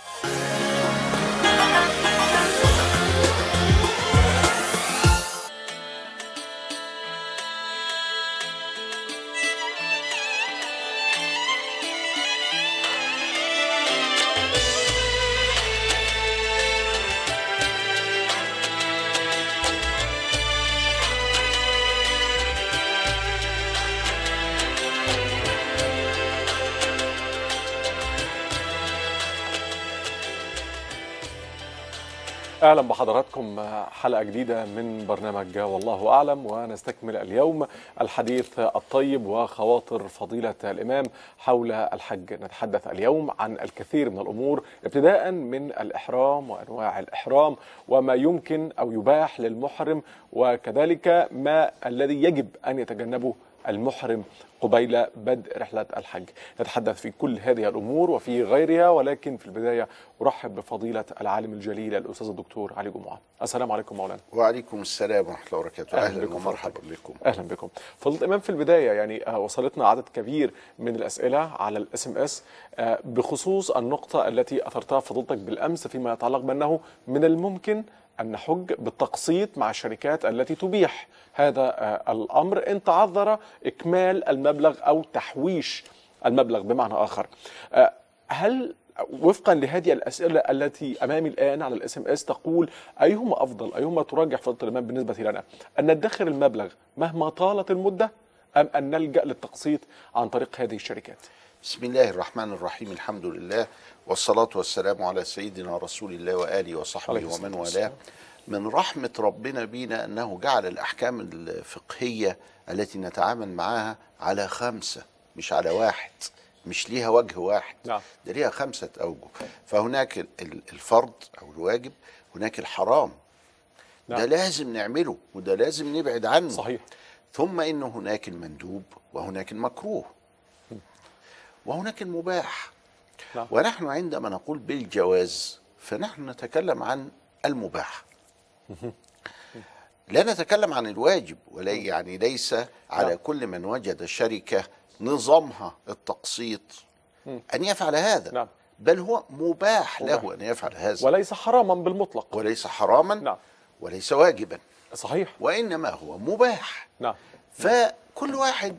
اهلا بحضراتكم حلقه جديده من برنامج والله اعلم ونستكمل اليوم الحديث الطيب وخواطر فضيله الامام حول الحج نتحدث اليوم عن الكثير من الامور ابتداء من الاحرام وانواع الاحرام وما يمكن او يباح للمحرم وكذلك ما الذي يجب ان يتجنبه المحرم قبيل بدء رحلة الحج نتحدث في كل هذه الأمور وفي غيرها ولكن في البداية أرحب بفضيلة العالم الجليل الأستاذ الدكتور علي جمعة السلام عليكم مولانا وعليكم السلام ورحمة الله وبركاته أهلا أهلا بكم ومرحبا بكم أهلا بكم فضيلة الإمام في البداية يعني آه، وصلتنا عدد كبير من الأسئلة على الاس ام اس بخصوص النقطة التي أثرتها فضيلتك بالأمس فيما يتعلق بأنه من الممكن أن نحج بالتقسيط مع الشركات التي تبيح هذا آه، الأمر إن تعذر إكمال المبلغ أو تحويش المبلغ بمعنى آخر آه، هل وفقا لهذه الأسئلة التي أمامي الآن على الاس ام اس تقول أيهما أفضل أيهما ترجح فضيلة الإمام بالنسبة لنا أن ندخر المبلغ مهما طالت المدة أم أن نلجأ للتقسيط عن طريق هذه الشركات بسم الله الرحمن الرحيم الحمد لله والصلاة والسلام على سيدنا رسول الله وآله وصحبه عليه الصلاة ومن والسلام. والاه من رحمة ربنا بينا أنه جعل الأحكام الفقهية التي نتعامل معها على خمسة مش على واحد مش ليها وجه واحد نعم. ده ليها خمسة أوجه فهناك ال- ال- الفرض أو الواجب هناك الحرام نعم. ده لازم نعمله وده لازم نبعد عنه صحيح ثم ان هناك المندوب وهناك المكروه وهناك المباح نعم. ونحن عندما نقول بالجواز فنحن نتكلم عن المباح لا نتكلم عن الواجب ولا يعني ليس على نعم. كل من وجد شركة نظامها التقسيط أن يفعل هذا نعم. بل هو مباح مباح. له أن يفعل هذا وليس حراما بالمطلق وليس حراما نعم. وليس واجبا صحيح وإنما هو مباح نعم فكل واحد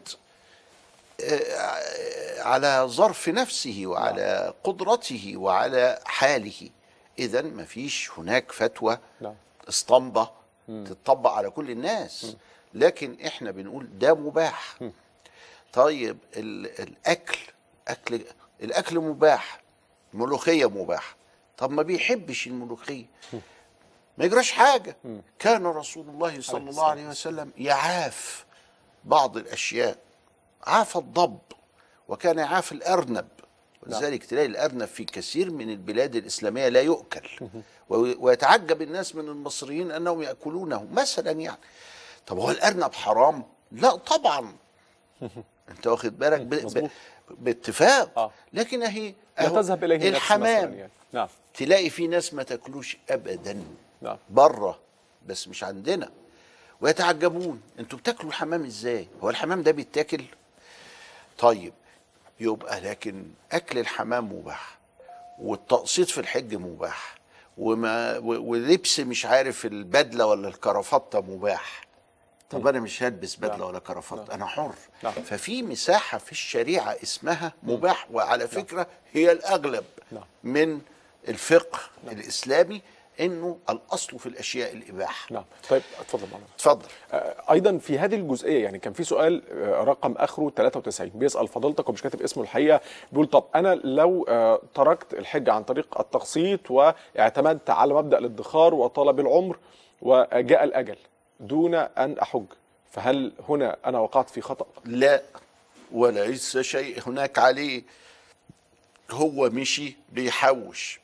آه، على ظرف نفسه وعلى قدرته وعلى حاله اذا ما فيش هناك فتوى نعم اسطمبة تطبق على كل الناس لكن احنا بنقول ده مباح طيب ال- الاكل اكل الاكل مباح الملوخيه مباح طب ما بيحبش الملوخيه ما يجراش حاجه كان رسول الله صلى الله الصلاة عليه وسلم يعاف بعض الاشياء عاف الضب وكان يعاف الارنب ولذلك تلاقي الارنب في كثير من البلاد الاسلاميه لا يؤكل و- ويتعجب الناس من المصريين انهم ياكلونه مثلا يعني طب هو الارنب حرام لا طبعا انت واخد بالك ب... ب... مظبوط. باتفاق آه. لكن اهي لا أهو تذهب إليه نفس الحمام مثلاً يعني. نعم تلاقي في ناس ما تاكلوش ابدا نعم بره بس مش عندنا ويتعجبون انتوا بتاكلوا الحمام ازاي هو الحمام ده بيتاكل طيب يبقى لكن اكل الحمام مباح والتقسيط في الحج مباح وما و- ولبس مش عارف البدله ولا الكرافته مباح طب انا مش هلبس بدله نعم. ولا كرافته انا حر نعم. ففي مساحه في الشريعه اسمها مباح وعلى فكره هي الاغلب نعم. من الفقه الاسلامي انه الاصل في الاشياء الاباحه نعم طيب اتفضل معنا اتفضل آه، ايضا في هذه الجزئيه يعني كان في سؤال آه، رقم اخره 93 بيسال فضيلتك ومش كاتب اسمه الحقيقه بيقول طب انا لو آه، تركت الحج عن طريق التقسيط واعتمدت على مبدا الادخار وطلب العمر وجاء الاجل دون ان احج فهل هنا انا وقعت في خطا لا وليس شيء هناك عليه هو مشي بيحوش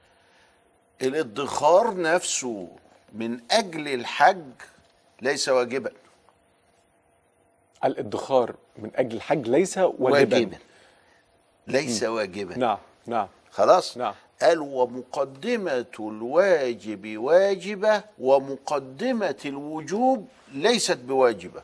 الادخار نفسه من اجل الحج ليس واجبا الادخار من اجل الحج ليس واجبا واجبا ليس واجبا نعم نعم خلاص نعم. قال ومقدمة الواجب واجبة ومقدمة الوجوب ليست بواجبة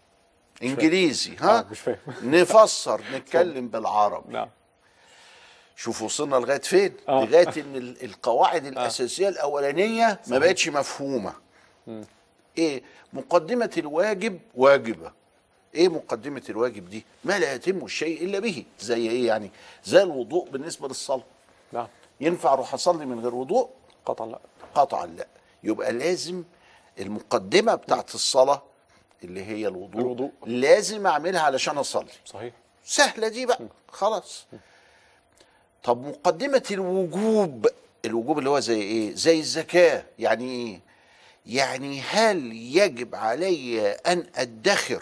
انجليزي ها آه، مش فاهم. نفسر نتكلم بالعربي نعم شوف وصلنا لغايه فين آه. لغايه ان ال- القواعد الاساسيه الاولانيه ما بقتش مفهومه ايه مقدمه الواجب واجبه ايه مقدمه الواجب دي ما لا يتم الشيء الا به زي ايه يعني زي الوضوء بالنسبه للصلاه نعم ينفع اروح اصلي من غير وضوء قطعا لا قطعا لا يبقى لازم المقدمه بتاعت الصلاه اللي هي الوضوء, الوضوء. لازم اعملها علشان اصلي صحيح سهله دي بقى خلاص طب مقدمه الوجوب الوجوب اللي هو زي ايه زي الزكاه يعني ايه يعني هل يجب علي ان ادخر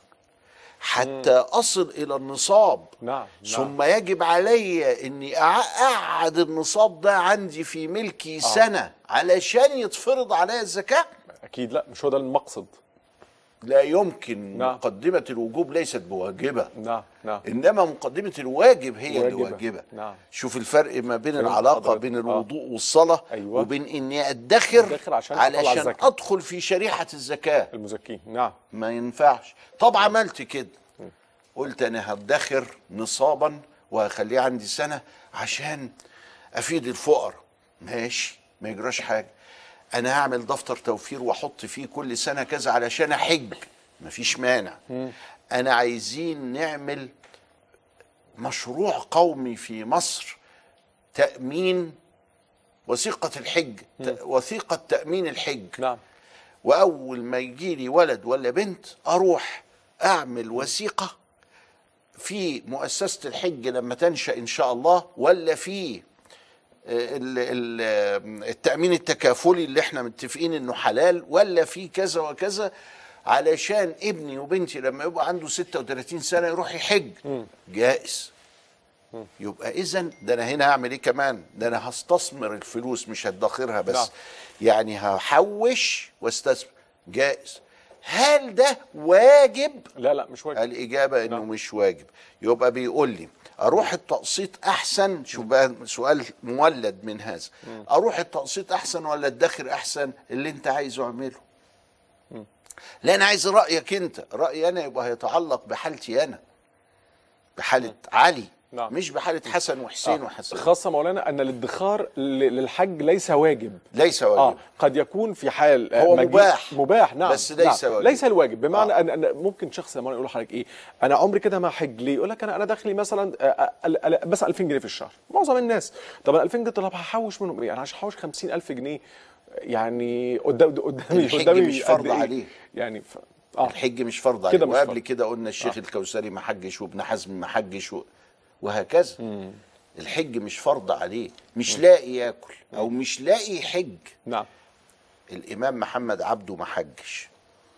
حتى اصل الى النصاب نعم نعم ثم يجب علي اني أع- اقعد النصاب ده عندي في ملكي سنه علشان يتفرض عليا الزكاه اكيد لا مش هو ده المقصد لا يمكن نعم. مقدمه الوجوب ليست بواجبه نعم نعم انما مقدمه الواجب هي اللي واجبة. واجبه نعم. شوف الفرق ما بين فهمت العلاقه حضرتك. بين آه. الوضوء والصلاه أيوة. وبين اني ادخر أدخر عشان أطلع علشان الزكاة. ادخل في شريحه الزكاه المزكين نعم ما ينفعش طب عملت كده قلت انا هدخر نصابا وهخليه عندي سنه عشان افيد الفقراء ماشي ما يجراش حاجه انا هعمل دفتر توفير واحط فيه كل سنه كذا علشان احج مفيش مانع انا عايزين نعمل مشروع قومي في مصر تامين وثيقه الحج ت- وثيقه تامين الحج نعم واول ما يجي لي ولد ولا بنت اروح اعمل وثيقه في مؤسسه الحج لما تنشا ان شاء الله ولا في ال- ال- التامين التكافلي اللي احنا متفقين انه حلال ولا في كذا وكذا علشان ابني وبنتي لما يبقى عنده 36 سنه يروح يحج جائز يبقى اذا ده انا هنا هعمل ايه كمان ده انا هستثمر الفلوس مش هدخرها بس نعم. يعني هحوش واستثمر جائز هل ده واجب لا لا مش واجب الاجابه انه نعم. مش واجب يبقى بيقول لي اروح التقسيط احسن شوف بقى سؤال مولد من هذا اروح التقسيط احسن ولا الدخر احسن اللي انت عايزه اعمله لا انا عايز رايك انت رايي انا يبقى هيتعلق بحالتي انا بحاله علي نعم. مش بحاله حسن وحسين آه. وحسن خاصة مولانا أن الادخار ل- للحج ليس واجب ليس اه واجب قد يكون في حال آه، هو مجيء- مباح. مباح نعم بس ليس نعم. واجب. ليس الواجب بمعنى آه. ان ان ممكن شخص لما يقول لحضرتك ايه انا عمري كده ما حج ليه يقول لك انا انا دخلي مثلا آه، آه، آه، بس 2000 جنيه في الشهر معظم الناس طب انا 2000 جنيه طب هحوش منهم ايه انا عشان احوش 50000 جنيه يعني قدام قدامي الحج قدامي مش قد فرض إيه؟ عليه. يعني ف... اه الحج مش فرض عليه كده مش وقبل فرض. كده قلنا الشيخ الكوثري ما حجش وابن حزم ما حجش و- وهكذا الحج مش فرض عليه مش لاقي ياكل او مش لاقي يحج نعم الامام محمد عبده ما حجش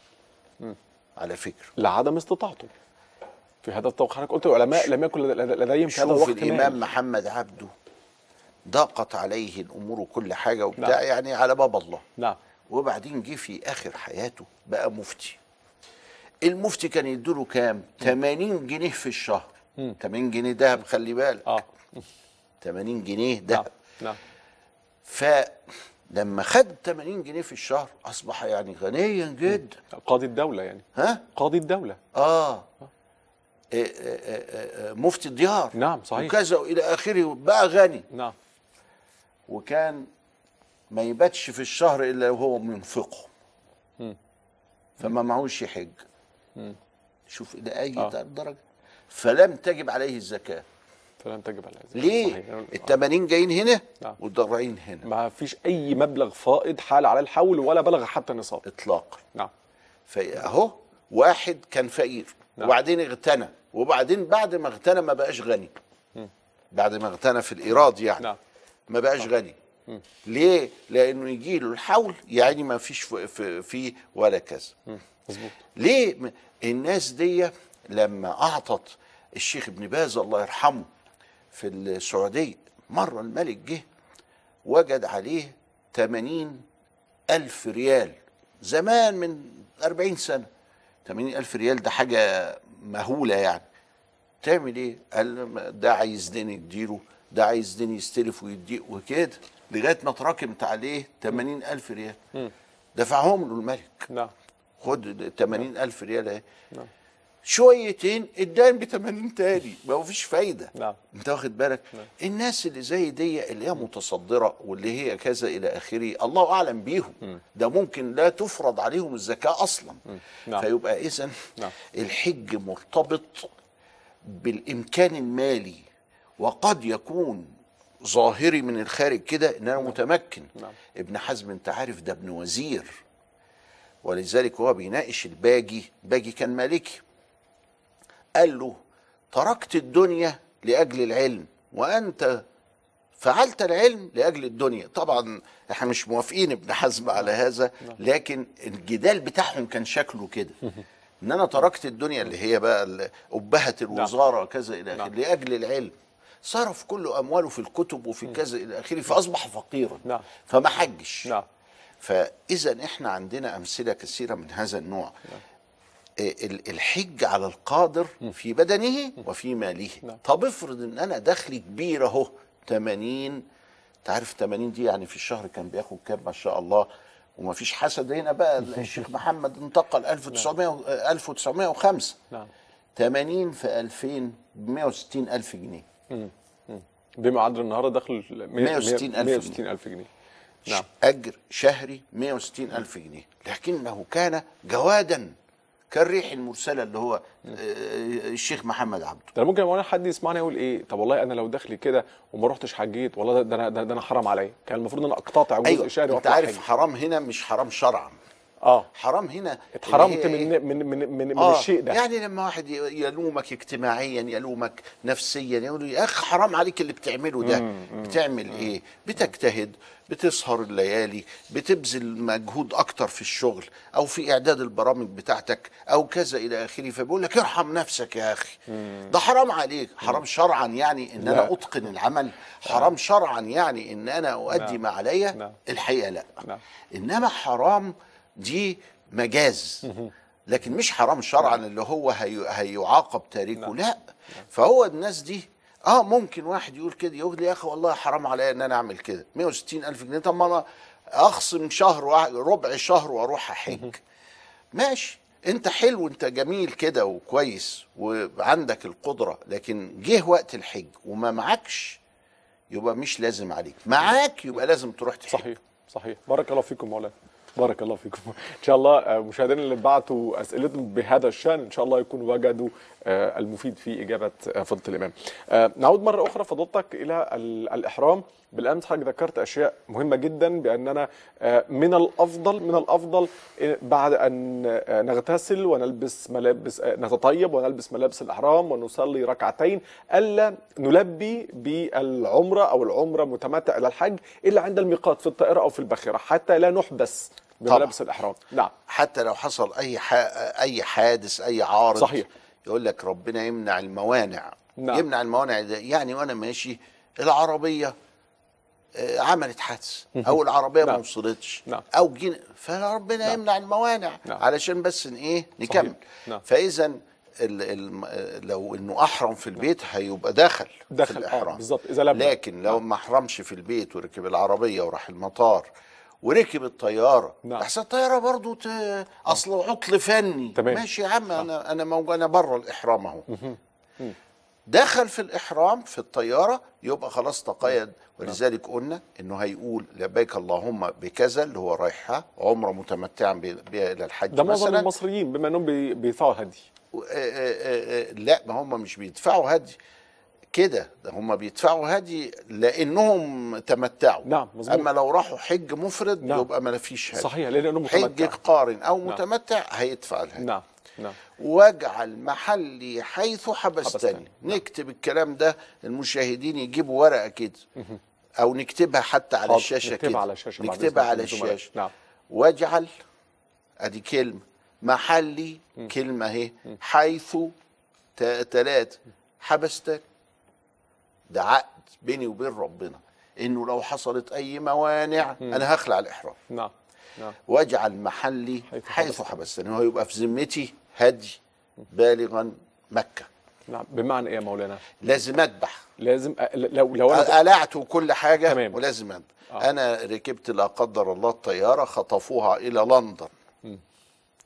على فكره لعدم استطاعته في هذا التوقيت حضرتك قلت العلماء لم يكن لد- لديهم في هذا شوف الوقت الامام مال. محمد عبده ضاقت عليه الامور وكل حاجه وبتاع نعم. يعني على باب الله نعم وبعدين جه في اخر حياته بقى مفتي المفتي كان يدوله كام 80 جنيه في الشهر 80 جنيه دهب خلي بالك اه 80 جنيه نعم دهب نعم فلما خد 80 جنيه في الشهر اصبح يعني غنيا جدا قاضي الدولة يعني ها قاضي الدولة اه إيه إيه إيه إيه مفتي الديار نعم، صحيح. وكذا والى اخره بقى غني نعم وكان ما يباتش في الشهر الا وهو منفقه فما معهوش يحج شوف الى اي آه. درجه فلم تجب عليه الزكاه فلم تجب على ذلك ليه صحيح. ال 80 جايين هنا نعم. والضراعين هنا ما فيش اي مبلغ فائض حال على الحول ولا بلغ حتى نصاب اطلاقا نعم فاهو واحد كان فقير نعم. وبعدين اغتنى وبعدين بعد ما اغتنى ما بقاش غني بعد ما اغتنى في الايراد يعني نعم ما بقاش غني ليه لانه يجي له الحول يعني ما فيش في- في- فيه ولا كذا مظبوط ليه م- الناس دي لما اعطت الشيخ ابن باز الله يرحمه في السعوديه مره الملك جه وجد عليه 80 ألف ريال زمان من 40 سنة 80 ألف ريال ده حاجة مهولة يعني تعمل ايه قال ده عايز دين يديله ده عايز دين يستلف ويديه وكده لغاية ما اتراكمت عليه 80 ألف ريال دفعهم له الملك نعم خد 80 ألف ريال اهي نعم. شويتين ادان ب 80 تاني ما هو فيش فايده نعم. انت واخد بالك الناس اللي زي دي اللي هي متصدره واللي هي كذا الى اخره الله اعلم بيهم ده ممكن لا تفرض عليهم الزكاه اصلا نعم. فيبقى اذا نعم. الحج مرتبط بالامكان المالي وقد يكون ظاهري من الخارج كده ان انا متمكن نعم. ابن حزم انت عارف ده ابن وزير ولذلك هو بيناقش الباجي باجي كان مالكي قال له تركت الدنيا لاجل العلم وانت فعلت العلم لاجل الدنيا طبعا احنا مش موافقين ابن حزم على هذا لكن الجدال بتاعهم كان شكله كده ان انا تركت الدنيا اللي هي بقى ال- ابهه الوزاره كذا الى اخره نعم. لاجل العلم صرف كل امواله في الكتب وفي كذا الى اخره فاصبح فقيرا نعم. فما حجش نعم فاذا احنا عندنا امثله كثيره من هذا النوع إيه ال- الحج على القادر في بدنه وفي ماله نعم. طب افرض ان انا دخلي كبير اهو 80 انت عارف 80 دي يعني في الشهر كان بياخد كام ما شاء الله وما فيش حسد هنا بقى الشيخ محمد انتقل 1900 و- 1905 نعم 80 في 2000 ب 160 الف جنيه بما عدل النهارده دخل 160 ألف 160 ألف جنيه نعم أجر شهري 160 ألف جنيه لكنه كان جوادا كالريح المرسلة اللي هو آه، الشيخ محمد عبده ده أنا ممكن وانا حد يسمعني يقول ايه طب والله انا لو دخلي كده وما رحتش حجيت والله ده ده انا ده, ده انا حرام عليا كان المفروض ان انا اقتطع جزء أيوة شهري أنت وأطلع عارف حج. حرام هنا مش حرام شرعا اه حرام هنا اتحرمت اللي هي من إيه؟ من من من, من آه الشيء ده يعني لما واحد ي- يلومك اجتماعيا يلومك نفسيا يقول له يا اخي حرام عليك اللي بتعمله ده بتعمل ايه بتجتهد بتسهر الليالي بتبذل مجهود اكتر في الشغل او في اعداد البرامج بتاعتك او كذا الى اخره فبيقول لك ارحم نفسك يا اخي ده حرام عليك حرام شرعا يعني ان لا. انا اتقن العمل حرام شرعا يعني ان انا اؤدي نعم. ما عليا نعم. الحقيقه لا نعم. انما حرام دي مجاز لكن مش حرام شرعا اللي هو هي هيعاقب تاركه نعم. لا فهو الناس دي اه ممكن واحد يقول كده يقول لي يا اخي والله حرام عليا ان انا اعمل كده 160 الف جنيه طب ما انا اخصم شهر واحد ربع شهر واروح احج ماشي انت حلو انت جميل كده وكويس وعندك القدره لكن جه وقت الحج وما معكش يبقى مش لازم عليك معاك يبقى لازم تروح تحج صحيح صحيح بارك الله فيكم مولانا بارك الله فيكم ان شاء الله آه، مشاهدينا اللي بعتوا اسئلتهم بهذا الشان ان شاء الله يكونوا وجدوا آه، المفيد في اجابه آه، فضيله الامام آه، نعود مره اخرى فضيلتك الى ال- الاحرام بالامس حضرتك ذكرت اشياء مهمه جدا باننا آه، من الافضل من الافضل آه، بعد ان آه، نغتسل ونلبس ملابس آه، نتطيب ونلبس ملابس الاحرام ونصلي ركعتين الا نلبي بالعمره او العمره متمتع الى الحج الا عند الميقات في الطائره او في الباخره حتى لا نحبس بملابس الاحرام نعم حتى لو حصل اي ح... اي حادث اي عارض صحيح. يقول لك ربنا يمنع الموانع نعم. يمنع الموانع ده يعني وانا ماشي العربيه آه، عملت حادث او العربيه ما نعم. وصلتش نعم. او جينا فربنا نعم. يمنع الموانع نعم. علشان بس ان ايه نكمل نعم. فاذا ال... ال... لو انه احرم في البيت هيبقى دخل في دخل اه الاحرام بالظبط اذا لم لكن لو ما احرمش في البيت وركب العربيه وراح المطار وركب الطياره نعم. احسن الطياره برضو ت... اصل عطل فني تمام. ماشي يا عم انا انا موجود انا بره الاحرام اهو دخل في الاحرام في الطياره يبقى خلاص تقيد ولذلك قلنا انه هيقول لبيك اللهم بكذا اللي هو رايحه عمره متمتعا ب- بها الى الحج ده معظم مثلا المصريين بما انهم بي- بيدفعوا الهدي و- آه، آه، آه، لا ما هم مش بيدفعوا هدي كده ده هم بيدفعوا هدي لانهم تمتعوا نعم، مظبوط. اما لو راحوا حج مفرد نعم. يبقى ما فيش هدي صحيح لانه حج متمتع قارن او متمتع هيدفع الهدي نعم نعم واجعل محلي حيث حبستني حبستني. نكتب الكلام ده المشاهدين يجيبوا ورقه كده او نكتبها حتى على حاضر، الشاشه نكتبها كده على الشاشة بعد نكتبها إذنك على الزملاء. الشاشه نعم. واجعل ادي كلمه محلي كلمه اهي حيث ثلاث حبستني ده عقد بيني وبين ربنا انه لو حصلت اي موانع انا هخلع الاحرام نعم نعم واجعل محلي حيث حيث حبستني. حبستني هو يبقى في ذمتي هدي بالغا مكه نعم بمعنى ايه يا مولانا لازم اذبح لازم أ- لو لو انا قلعت وكل حاجه تمام. ولازم اذبح آه. انا ركبت لا قدر الله الطياره خطفوها الى لندن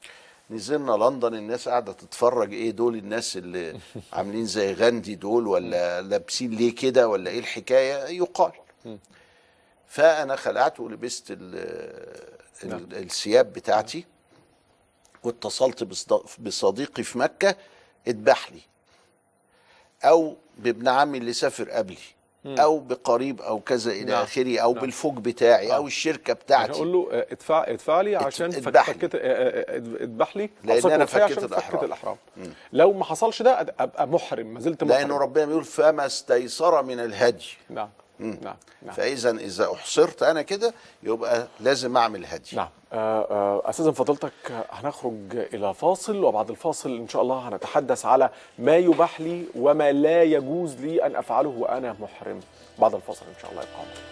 نزلنا لندن الناس قاعده تتفرج ايه دول الناس اللي عاملين زي غاندي دول ولا لابسين ليه كده ولا ايه الحكايه يقال فانا خلعت ولبست ال- نعم. ال- الثياب بتاعتي واتصلت بصد- بصديقي في مكه اتباح لي او بابن عمي اللي سافر قبلي او بقريب او كذا الى نعم. اخره او نعم. بالفوج بتاعي او الشركه بتاعتي اقول له آه، ادفع ادفع لي عشان فك- اذبح لي. فكت آه، آه، اذبح لي لأن أوصيك أنا وفاة فكيت عشان الأحرام. فكت الاحرام لو ما حصلش ده أد- ابقى محرم ما زلت محرم لانه ربنا بيقول فما استيسر من الهدي نعم نعم نعم فاذا اذا احصرت انا كده يبقى لازم اعمل هدي نعم آه، آه، أستاذن فضيلتك آه، هنخرج إلى فاصل وبعد الفاصل إن شاء الله هنتحدث على ما يباح لي وما لا يجوز لي أن أفعله وأنا محرم بعد الفاصل إن شاء الله يبقى معنا.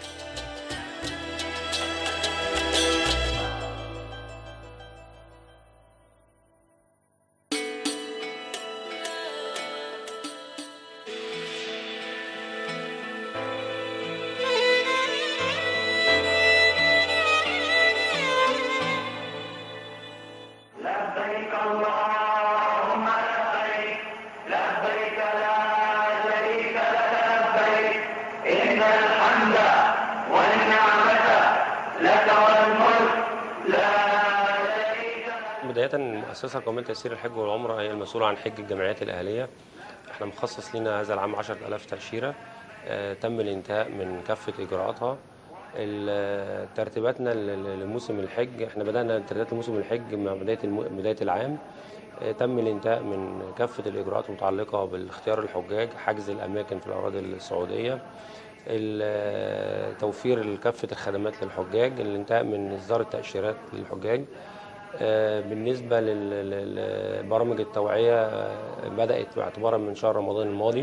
لبيك اللهم لبيك لبيك لا شريك لك لبيك إن الحمد والنعمة لك والملك لا شريك لك بداية المؤسسة القومية لتيسير الحج والعمرة هي المسؤولة عن حج الجمعيات الأهلية احنا مخصص لنا هذا العام 10000 تأشيرة آه، تم الانتهاء من كافة إجراءاتها ال- ترتيباتنا لل- لموسم الحج احنا بدأنا ترتيبات لموسم الحج مع بداية الم... بداية العام آه، تم الانتهاء من كافة الإجراءات المتعلقة باختيار الحجاج حجز الأماكن في الأراضي السعودية ال- توفير كافة الخدمات للحجاج الانتهاء من إصدار التأشيرات للحجاج آه، بالنسبة لل- لل- لبرامج التوعية آه، بدأت باعتبارا من شهر رمضان الماضي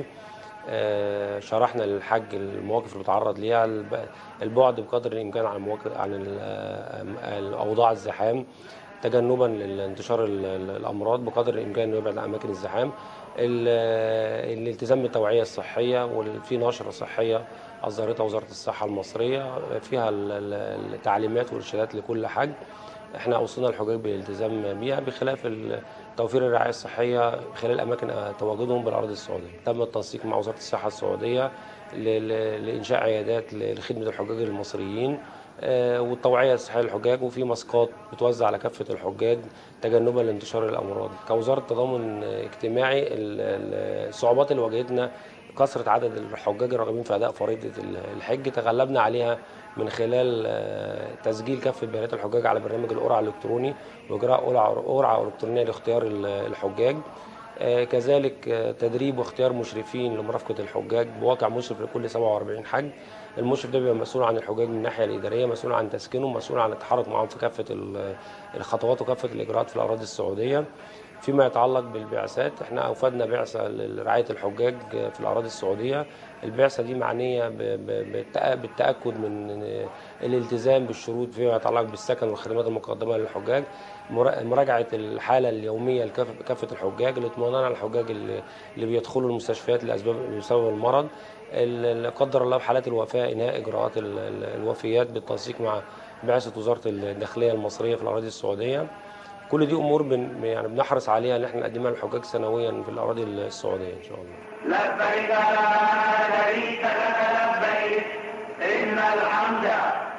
آه، شرحنا للحج المواقف اللي بيتعرض ليها الب- البعد بقدر الإمكان عن المواقف عن ال- آه، الأوضاع الزحام تجنبا لانتشار ال- ال- الأمراض بقدر الإمكان إنه يبعد عن أماكن الزحام ال- آه، الالتزام بالتوعية الصحية وفي نشرة صحية أصدرتها وزارة الصحة المصرية فيها ال- ال- التعليمات والإرشادات لكل حج احنا اوصينا الحجاج بالالتزام بيها بخلاف ال- توفير الرعايه الصحيه خلال اماكن تواجدهم بالاراضي السعوديه. تم التنسيق مع وزاره الصحه السعوديه ل- ل- لانشاء عيادات ل- لخدمه الحجاج المصريين آه، والتوعيه الصحيه للحجاج وفي ماسكات بتوزع على كافه الحجاج تجنبا لانتشار الامراض. كوزاره تضامن اجتماعي ال- ال- الصعوبات اللي واجهتنا كثره عدد الحجاج الراغبين في اداء فريضه الحج تغلبنا عليها من خلال آه، تسجيل كافه بيانات الحجاج على برنامج القرعه الالكتروني واجراء قرعه قرعه الكترونيه لاختيار ال- الحجاج آه، كذلك آه، تدريب واختيار مشرفين لمرافقه الحجاج بواقع مشرف لكل 47 حج المشرف ده بيبقى مسؤول عن الحجاج من الناحيه الاداريه مسؤول عن تسكينهم مسؤول عن التحرك معهم في كافه ال- الخطوات وكافه الاجراءات في الاراضي السعوديه فيما يتعلق بالبعثات احنا اوفدنا بعثه لرعايه الحجاج في الاراضي السعوديه البعثه دي معنيه ب- ب- بالتأ- بالتاكد من الالتزام بالشروط فيما يتعلق بالسكن والخدمات المقدمه للحجاج مرا- مراجعه الحاله اليوميه لكافه الحجاج الاطمئنان على الحجاج اللي اللي بيدخلوا المستشفيات لاسباب بسبب المرض ال- لا قدر الله في حالات الوفاه انهاء اجراءات ال- ال- الوفيات بالتنسيق مع بعثه وزاره الداخليه المصريه في الاراضي السعوديه كل دي امور بن يعني بنحرص عليها ان احنا نقدمها للحجاج سنويا في الاراضي السعوديه ان شاء الله لبيك لا شريك لك لبيك إن الحمد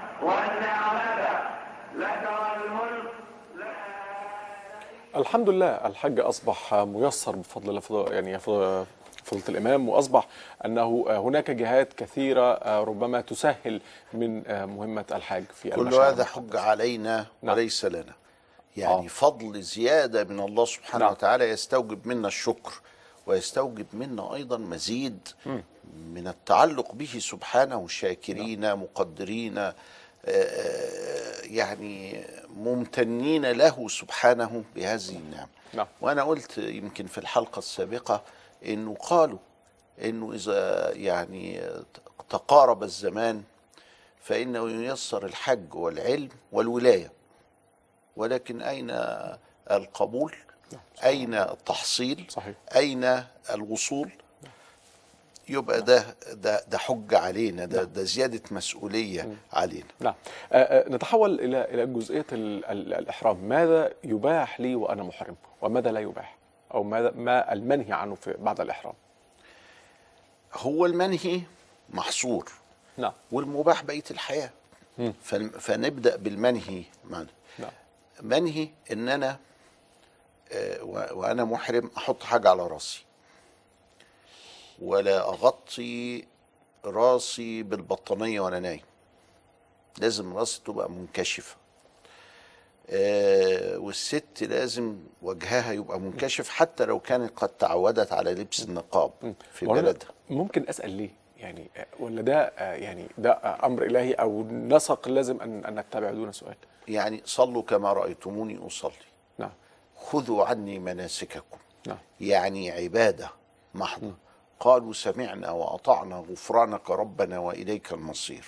والنعمة لك والملك الحمد لله الحج أصبح ميسر بفضل الله فضل يعني فضل- فضيلة الإمام وأصبح أنه هناك جهات كثيرة ربما تسهل من مهمة الحاج في كل المشاعر هذا حج علينا نعم. وليس لنا يعني آه. فضل زيادة من الله سبحانه نعم. وتعالى يستوجب منا الشكر ويستوجب منا أيضا مزيد من التعلق به سبحانه شاكرين مقدرين آه، آه، يعني ممتنين له سبحانه بهذه النعمة نعم. وأنا قلت يمكن في الحلقة السابقة إنه قالوا إنه إذا يعني تقارب الزمان فإنه ييسر الحج والعلم والولاية ولكن أين القبول أين التحصيل صحيح. أين الوصول يبقى ده ده ده حجه علينا ده ده زياده مسؤوليه علينا نعم آه، آه، نتحول الى الى جزئيه ال- ال- الاحرام ماذا يباح لي وانا محرم وماذا لا يباح او ماذا ما المنهي عنه في بعد الاحرام هو المنهي محصور نعم والمباح بقيه الحياه فن- فنبدا بالمنهي معنا نعم منهي ان انا آه، و- وانا محرم احط حاجه على راسي ولا اغطي راسي بالبطانيه وانا نايم لازم راسي تبقى منكشفه آه، والست لازم وجهها يبقى منكشف حتى لو كانت قد تعودت على لبس النقاب في وأنا بلدها ممكن اسال ليه يعني آه، ولا ده آه، يعني ده آه، امر الهي او نسق لازم ان ان نتبعه دون سؤال يعني صلوا كما رايتموني اصلي نعم خذوا عني مناسككم نعم يعني عبادة محضة قالوا سمعنا وأطعنا غفرانك ربنا وإليك المصير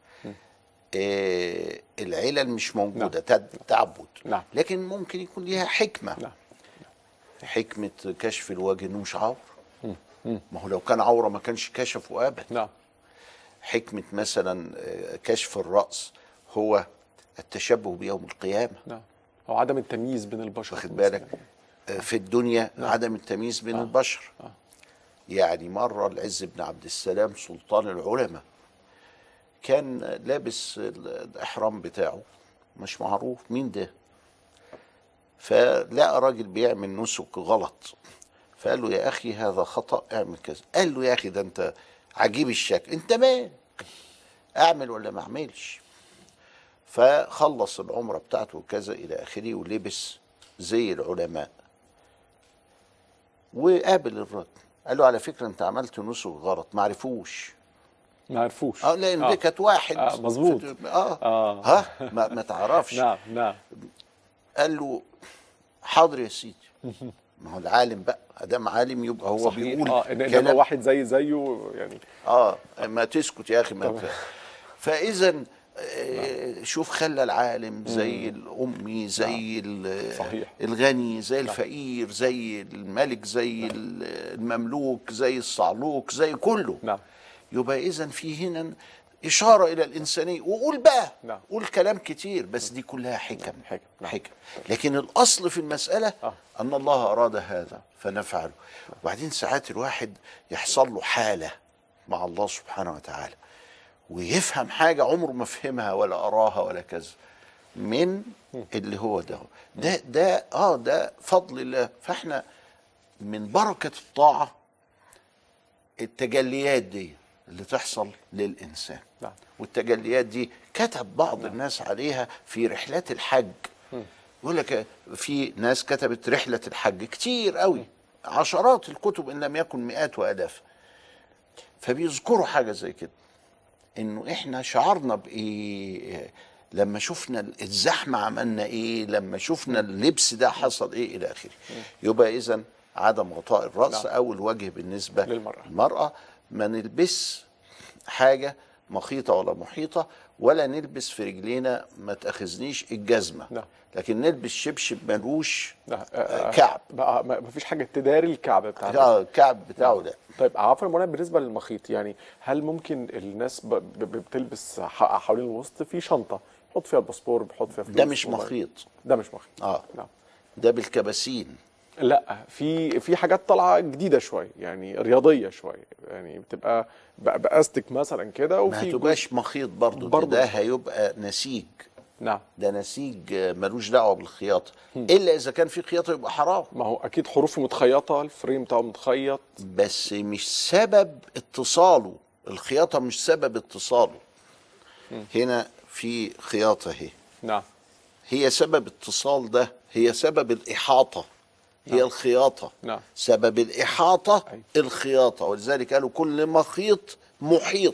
إيه العلل مش موجودة تد- تعبد نعم. لكن ممكن يكون ليها حكمة نعم حكمة كشف الوجه إنه مش عورة ما هو لو كان عورة ما كانش كشفه أبدا نعم حكمة مثلا آه، كشف الرأس هو التشبه بيوم القيامة نعم هو عدم التمييز بين البشر واخد بالك آه، في الدنيا عدم التمييز بين البشر يعني مرة العز بن عبد السلام سلطان العلماء كان لابس الإحرام بتاعه مش معروف مين ده فلقى راجل بيعمل نسك غلط فقال له يا أخي هذا خطأ اعمل كذا قال له يا أخي ده أنت عجيب الشكل أنت مالك أعمل ولا ما أعملش فخلص العمرة بتاعته وكذا إلى آخره ولبس زي العلماء وقابل الراجل قال له على فكرة أنت عملت نسك غلط ما عرفوش ما عرفوش اه لان آه. دي كانت واحد آه، مظبوط. فت- اه, آه. ها ما, ما تعرفش نعم نعم قال له حاضر يا سيدي ما هو العالم بقى ادام عالم يبقى هو صحيح بيقول اه إن- انما كلام واحد زي زيه يعني اه ما تسكت يا اخي ما تمام. ت- فاذا آه، شوف خلى العالم زي الامي زي ال- صحيح. الغني زي الفقير زي الملك زي ال- المملوك زي الصعلوك زي كله نعم يبقى اذا في هنا اشاره الى الانسانيه وقول بقى نعم. قول كلام كتير بس دي كلها حكم حكم، نعم. حكم لكن الاصل في المساله آه. ان الله اراد هذا فنفعله وبعدين ساعات الواحد يحصل له حاله مع الله سبحانه وتعالى ويفهم حاجه عمره ما فهمها ولا اراها ولا كذا من اللي هو ده ده ده اه ده فضل الله فاحنا من بركه الطاعه التجليات دي اللي تحصل للإنسان نعم. والتجليات دي كتب بعض الناس عليها في رحلات الحج يقول لك في ناس كتبت رحلة الحج كتير قوي عشرات الكتب إن لم يكن مئات وآلاف فبيذكروا حاجة زي كده إنه إحنا شعرنا بإيه لما شفنا الزحمة عملنا إيه لما شفنا اللبس ده حصل إيه إلى آخره يبقى إذا عدم غطاء الرأس نعم. أو الوجه بالنسبة للمرأة. المرأة ما نلبس حاجة مخيطة ولا محيطة ولا نلبس في رجلينا ما تأخذنيش الجزمة نعم. لكن نلبس شبشب ملوش نعم. آه، كعب بقى ما ما فيش حاجه تداري الكعب بتاعته آه، الكعب بتاعه ده طيب عفوا يا مولانا بالنسبه للمخيط يعني هل ممكن الناس ب- ب- بتلبس ح- حوالين الوسط في شنطه بيحط فيها الباسبور بيحط فيها فلوس ده مش موبايل. مخيط ده مش مخيط اه نعم ده بالكباسين لا في في حاجات طالعه جديده شويه يعني رياضيه شويه يعني بتبقى ب- باستك مثلا كده ما وفي هتبقاش مخيط برضو, برضو. ده هيبقى نسيج نعم ده نسيج آه، ملوش دعوه بالخياطه الا اذا كان في خياطه يبقى حرام ما هو اكيد حروفه متخيطه الفريم بتاعه متخيط بس مش سبب اتصاله الخياطه مش سبب اتصاله هنا في خياطه اهي نعم هي سبب اتصال ده هي سبب الإحاطة هي الخياطة نعم. سبب الإحاطة أي. الخياطة ولذلك قالوا كل مخيط محيط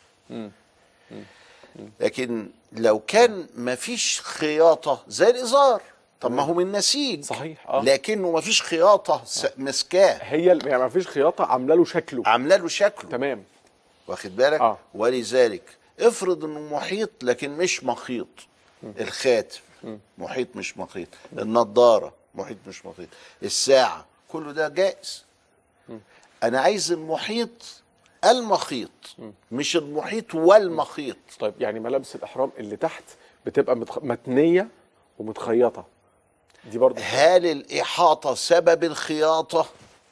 لكن لو كان ما فيش خياطة زي الإزار طب ما هو من نسيج صحيح، آه. لكنه ما فيش خياطة س- مسكاه هي ال- يعني ما فيش خياطه عامله له شكله عامله له شكله تمام واخد بالك آه. ولذلك افرض انه محيط لكن مش مخيط الخاتم محيط مش مخيط النضاره محيط مش مخيط الساعه كله ده جائز انا عايز المحيط المخيط مش المحيط والمخيط طيب يعني ملابس الاحرام اللي تحت بتبقى متخ... متنيه ومتخيطه دي برضه هل الإحاطة سبب الخياطة؟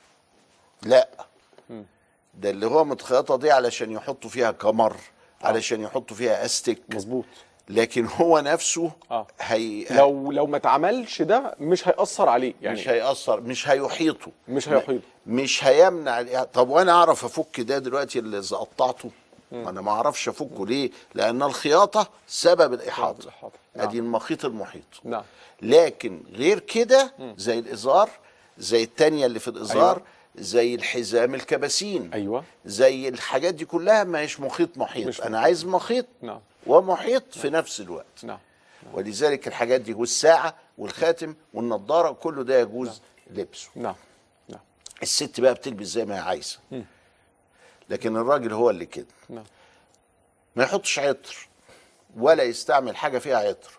لا ده اللي هو متخيطة دي علشان يحطوا فيها كمر علشان يحطوا فيها أستك مظبوط لكن هو نفسه آه. هي لو لو ما اتعملش ده مش هيأثر عليه يعني مش هيأثر مش هيحيطه مش هيحيط مش هيمنع الإح- طب وانا اعرف افك ده دلوقتي اللي إذا قطعته انا ما اعرفش افكه ليه لان الخياطه سبب الاحاطه الإحاطة. نعم. ادي المخيط المحيط نعم لكن غير كده زي الازار زي التانية اللي في الازار أيوة. أيوة. زي الحزام الكباسين ايوه زي الحاجات دي كلها ما هيش مخيط محيط مش انا محيط. عايز مخيط نعم ومحيط في نفس الوقت نعم ولذلك الحاجات دي والساعه والخاتم والنضاره كله ده يجوز لبسه نعم نعم الست بقى بتلبس زي ما هي عايزه لكن الراجل هو اللي كده نعم ما يحطش عطر ولا يستعمل حاجه فيها عطر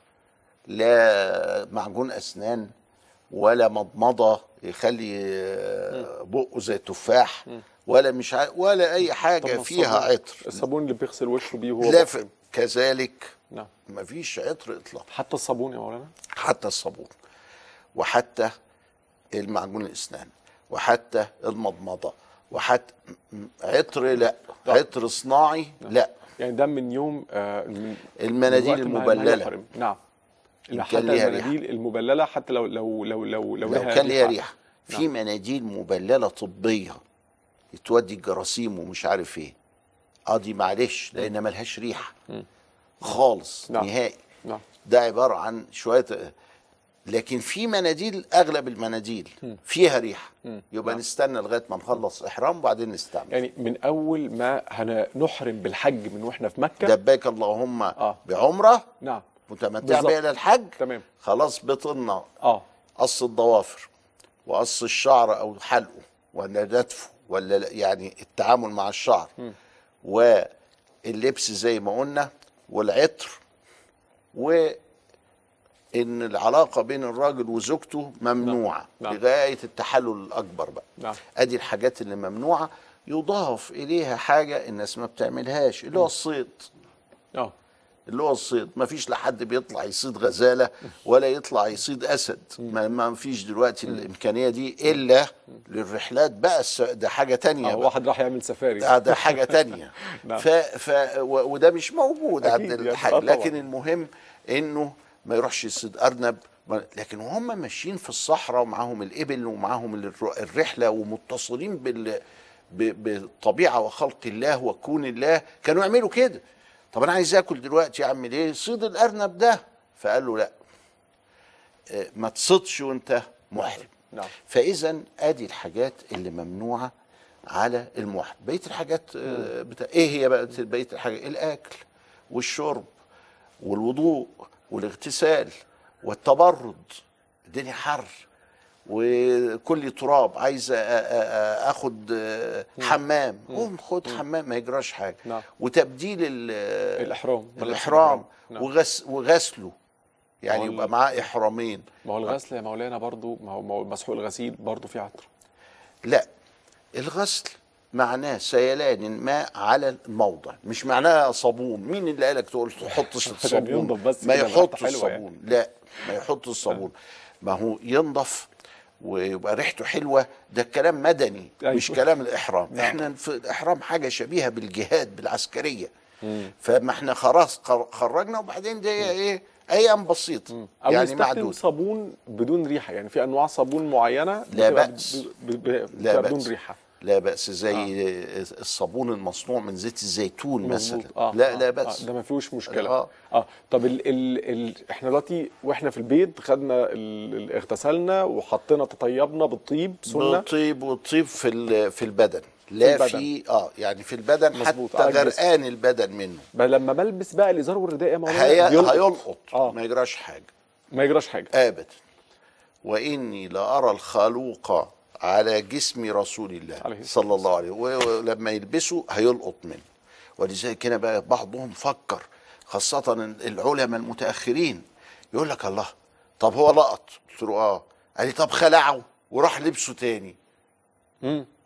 لا معجون اسنان ولا مضمضه يخلي آه، بقه زي التفاح ولا مش ع... ولا اي طب حاجه ما فيها الصابون- عطر الصابون اللي بيغسل وشه بيه وهو لا بيغسل. ف... كذلك نعم مفيش عطر اطلاقا حتى الصابون يا مولانا حتى الصابون وحتى المعجون الاسنان وحتى المضمضه وحتى م- عطر لا عطر صناعي لا يعني ده من يوم آه من المناديل من وقت ما- ما المبللة. يحرم. نعم إن حتى كان ليها ريحة. المناديل المبلله حتى لو لو لو لو لو, لو كان ليها ريحه في مناديل مبلله طبيه تودي الجراثيم ومش عارف ايه اه دي معلش لان ملهاش ريحه خالص نعم. نهائي نعم ده عباره عن شويه لكن في مناديل اغلب المناديل فيها ريحه يبقى نستنى لغايه ما نخلص احرام وبعدين نستعمل يعني من اول ما هنحرم بالحج من واحنا في مكه لبيك اللهم آه. بعمره نعم متمتع بالظبط. بها الى الحج تمام. خلاص بطلنا اه قص الضوافر وقص الشعر او حلقه ولا نتفه ولا لا- يعني التعامل مع الشعر واللبس زي ما قلنا والعطر وان العلاقه بين الراجل وزوجته ممنوعه نعم. لغايه التحلل الاكبر بقى نعم. ادي الحاجات اللي ممنوعه يضاف اليها حاجه الناس ما بتعملهاش اللي هو الصيد اه اللي هو الصيد ما فيش لحد بيطلع يصيد غزاله ولا يطلع يصيد اسد ما, ما فيش دلوقتي الامكانيه دي الا للرحلات بقى الس- ده حاجه تانية آه، بقى. واحد راح يعمل سفاري ده, ده حاجه تانية نعم. ف ف و- وده مش موجود أكيد عند يعني. الحاج آه، طبعاً. لكن المهم انه ما يروحش يصيد ارنب ما- لكن وهم ماشيين في الصحراء ومعاهم الابل ومعاهم الر- الرحله ومتصلين بال ب- بالطبيعه وخلق الله وكون الله كانوا يعملوا كده طب انا عايز اكل دلوقتي اعمل ايه صيد الارنب ده فقال له لا آه، ما تصيدش وانت محرم نعم. فاذا ادي الحاجات اللي ممنوعه على المحرم بقيه الحاجات آه، بتا... ايه هي بقى بقيه الحاجات الاكل والشرب والوضوء والاغتسال والتبرد الدنيا حر وكل تراب عايز أ- أ- أ- اخد آه، حمام قوم خد حمام ما يجراش حاجه نعم. وتبديل ال- الإحرام. ملابس الاحرام الإحرام. نعم. وغس وغسله يعني ما هو يبقى ال- معاه احرامين ما هو الغسل يا مولانا برضو ما هو ما هو مسحوق الغسيل برضو فيه عطر لا الغسل معناه سيلان الماء على الموضع مش معناه صابون مين اللي قالك تقول تحطش الصابون ينضف بس ما كده يحط ريحته حلوة الصابون لا ما يحط الصابون ما هو ينضف ويبقى ريحته حلوه ده كلام مدني أيوة. مش كلام الاحرام نعم. احنا في الاحرام حاجه شبيهه بالجهاد بالعسكريه فما احنا خلاص خر- خرجنا وبعدين دي ايه ايام بسيطه او يعني يعني يستخدم معدود صابون بدون ريحه يعني في انواع صابون معينه لا بتبقى بأس. ب- ب- ب- لا بتبقى بدون بأس ريحه لا بأس زي الصابون المصنوع من زيت الزيتون مثلا مظبوط. آه لا آه لا آه بأس ده ما فيهوش مشكله آه. اه طب ال ال ال احنا دلوقتي واحنا في البيت خدنا ال ال- اغتسلنا وحطينا تطيبنا بالطيب سنه بالطيب والطيب في ال- في البدن لا البدن. في اه يعني في البدن مظبوط، حتى على الجسم. غرقان البدن منه بقى لما بلبس بقى الازار والرداء يا مولانا هي بيلقط. هيلقط آه. ما يجراش حاجه ما يجراش حاجه ابدا واني لارى الخلوق على جسم رسول الله عليه الصلاة صلى الله عليه وسلم ولما يلبسه هيلقط منه ولذلك هنا بقى بعضهم فكر خاصة العلماء المتأخرين يقول لك الله طب هو لقط قلت له اه قال لي طب خلعه وراح لبسه تاني مم.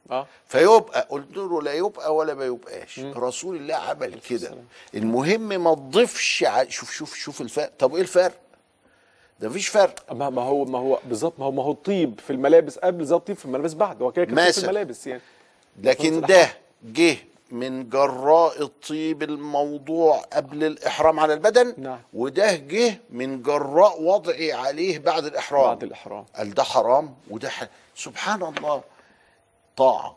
اه فيبقى قلت له لا يبقى ولا ما يبقاش رسول الله عمل كده المهم ما تضيفش ع- شوف شوف شوف الفرق طب ايه الفرق ده مفيش فرق ما ما هو ما هو بالظبط ما هو ما هو الطيب في الملابس قبل زي الطيب في الملابس بعد هو كده كده طيب في مثلا. الملابس يعني لكن فرق ده جه من جراء الطيب الموضوع قبل الإحرام على البدن نعم. وده جه من جراء وضعي عليه بعد الإحرام بعد الإحرام قال ده حرام وده ح... سبحان الله طاعة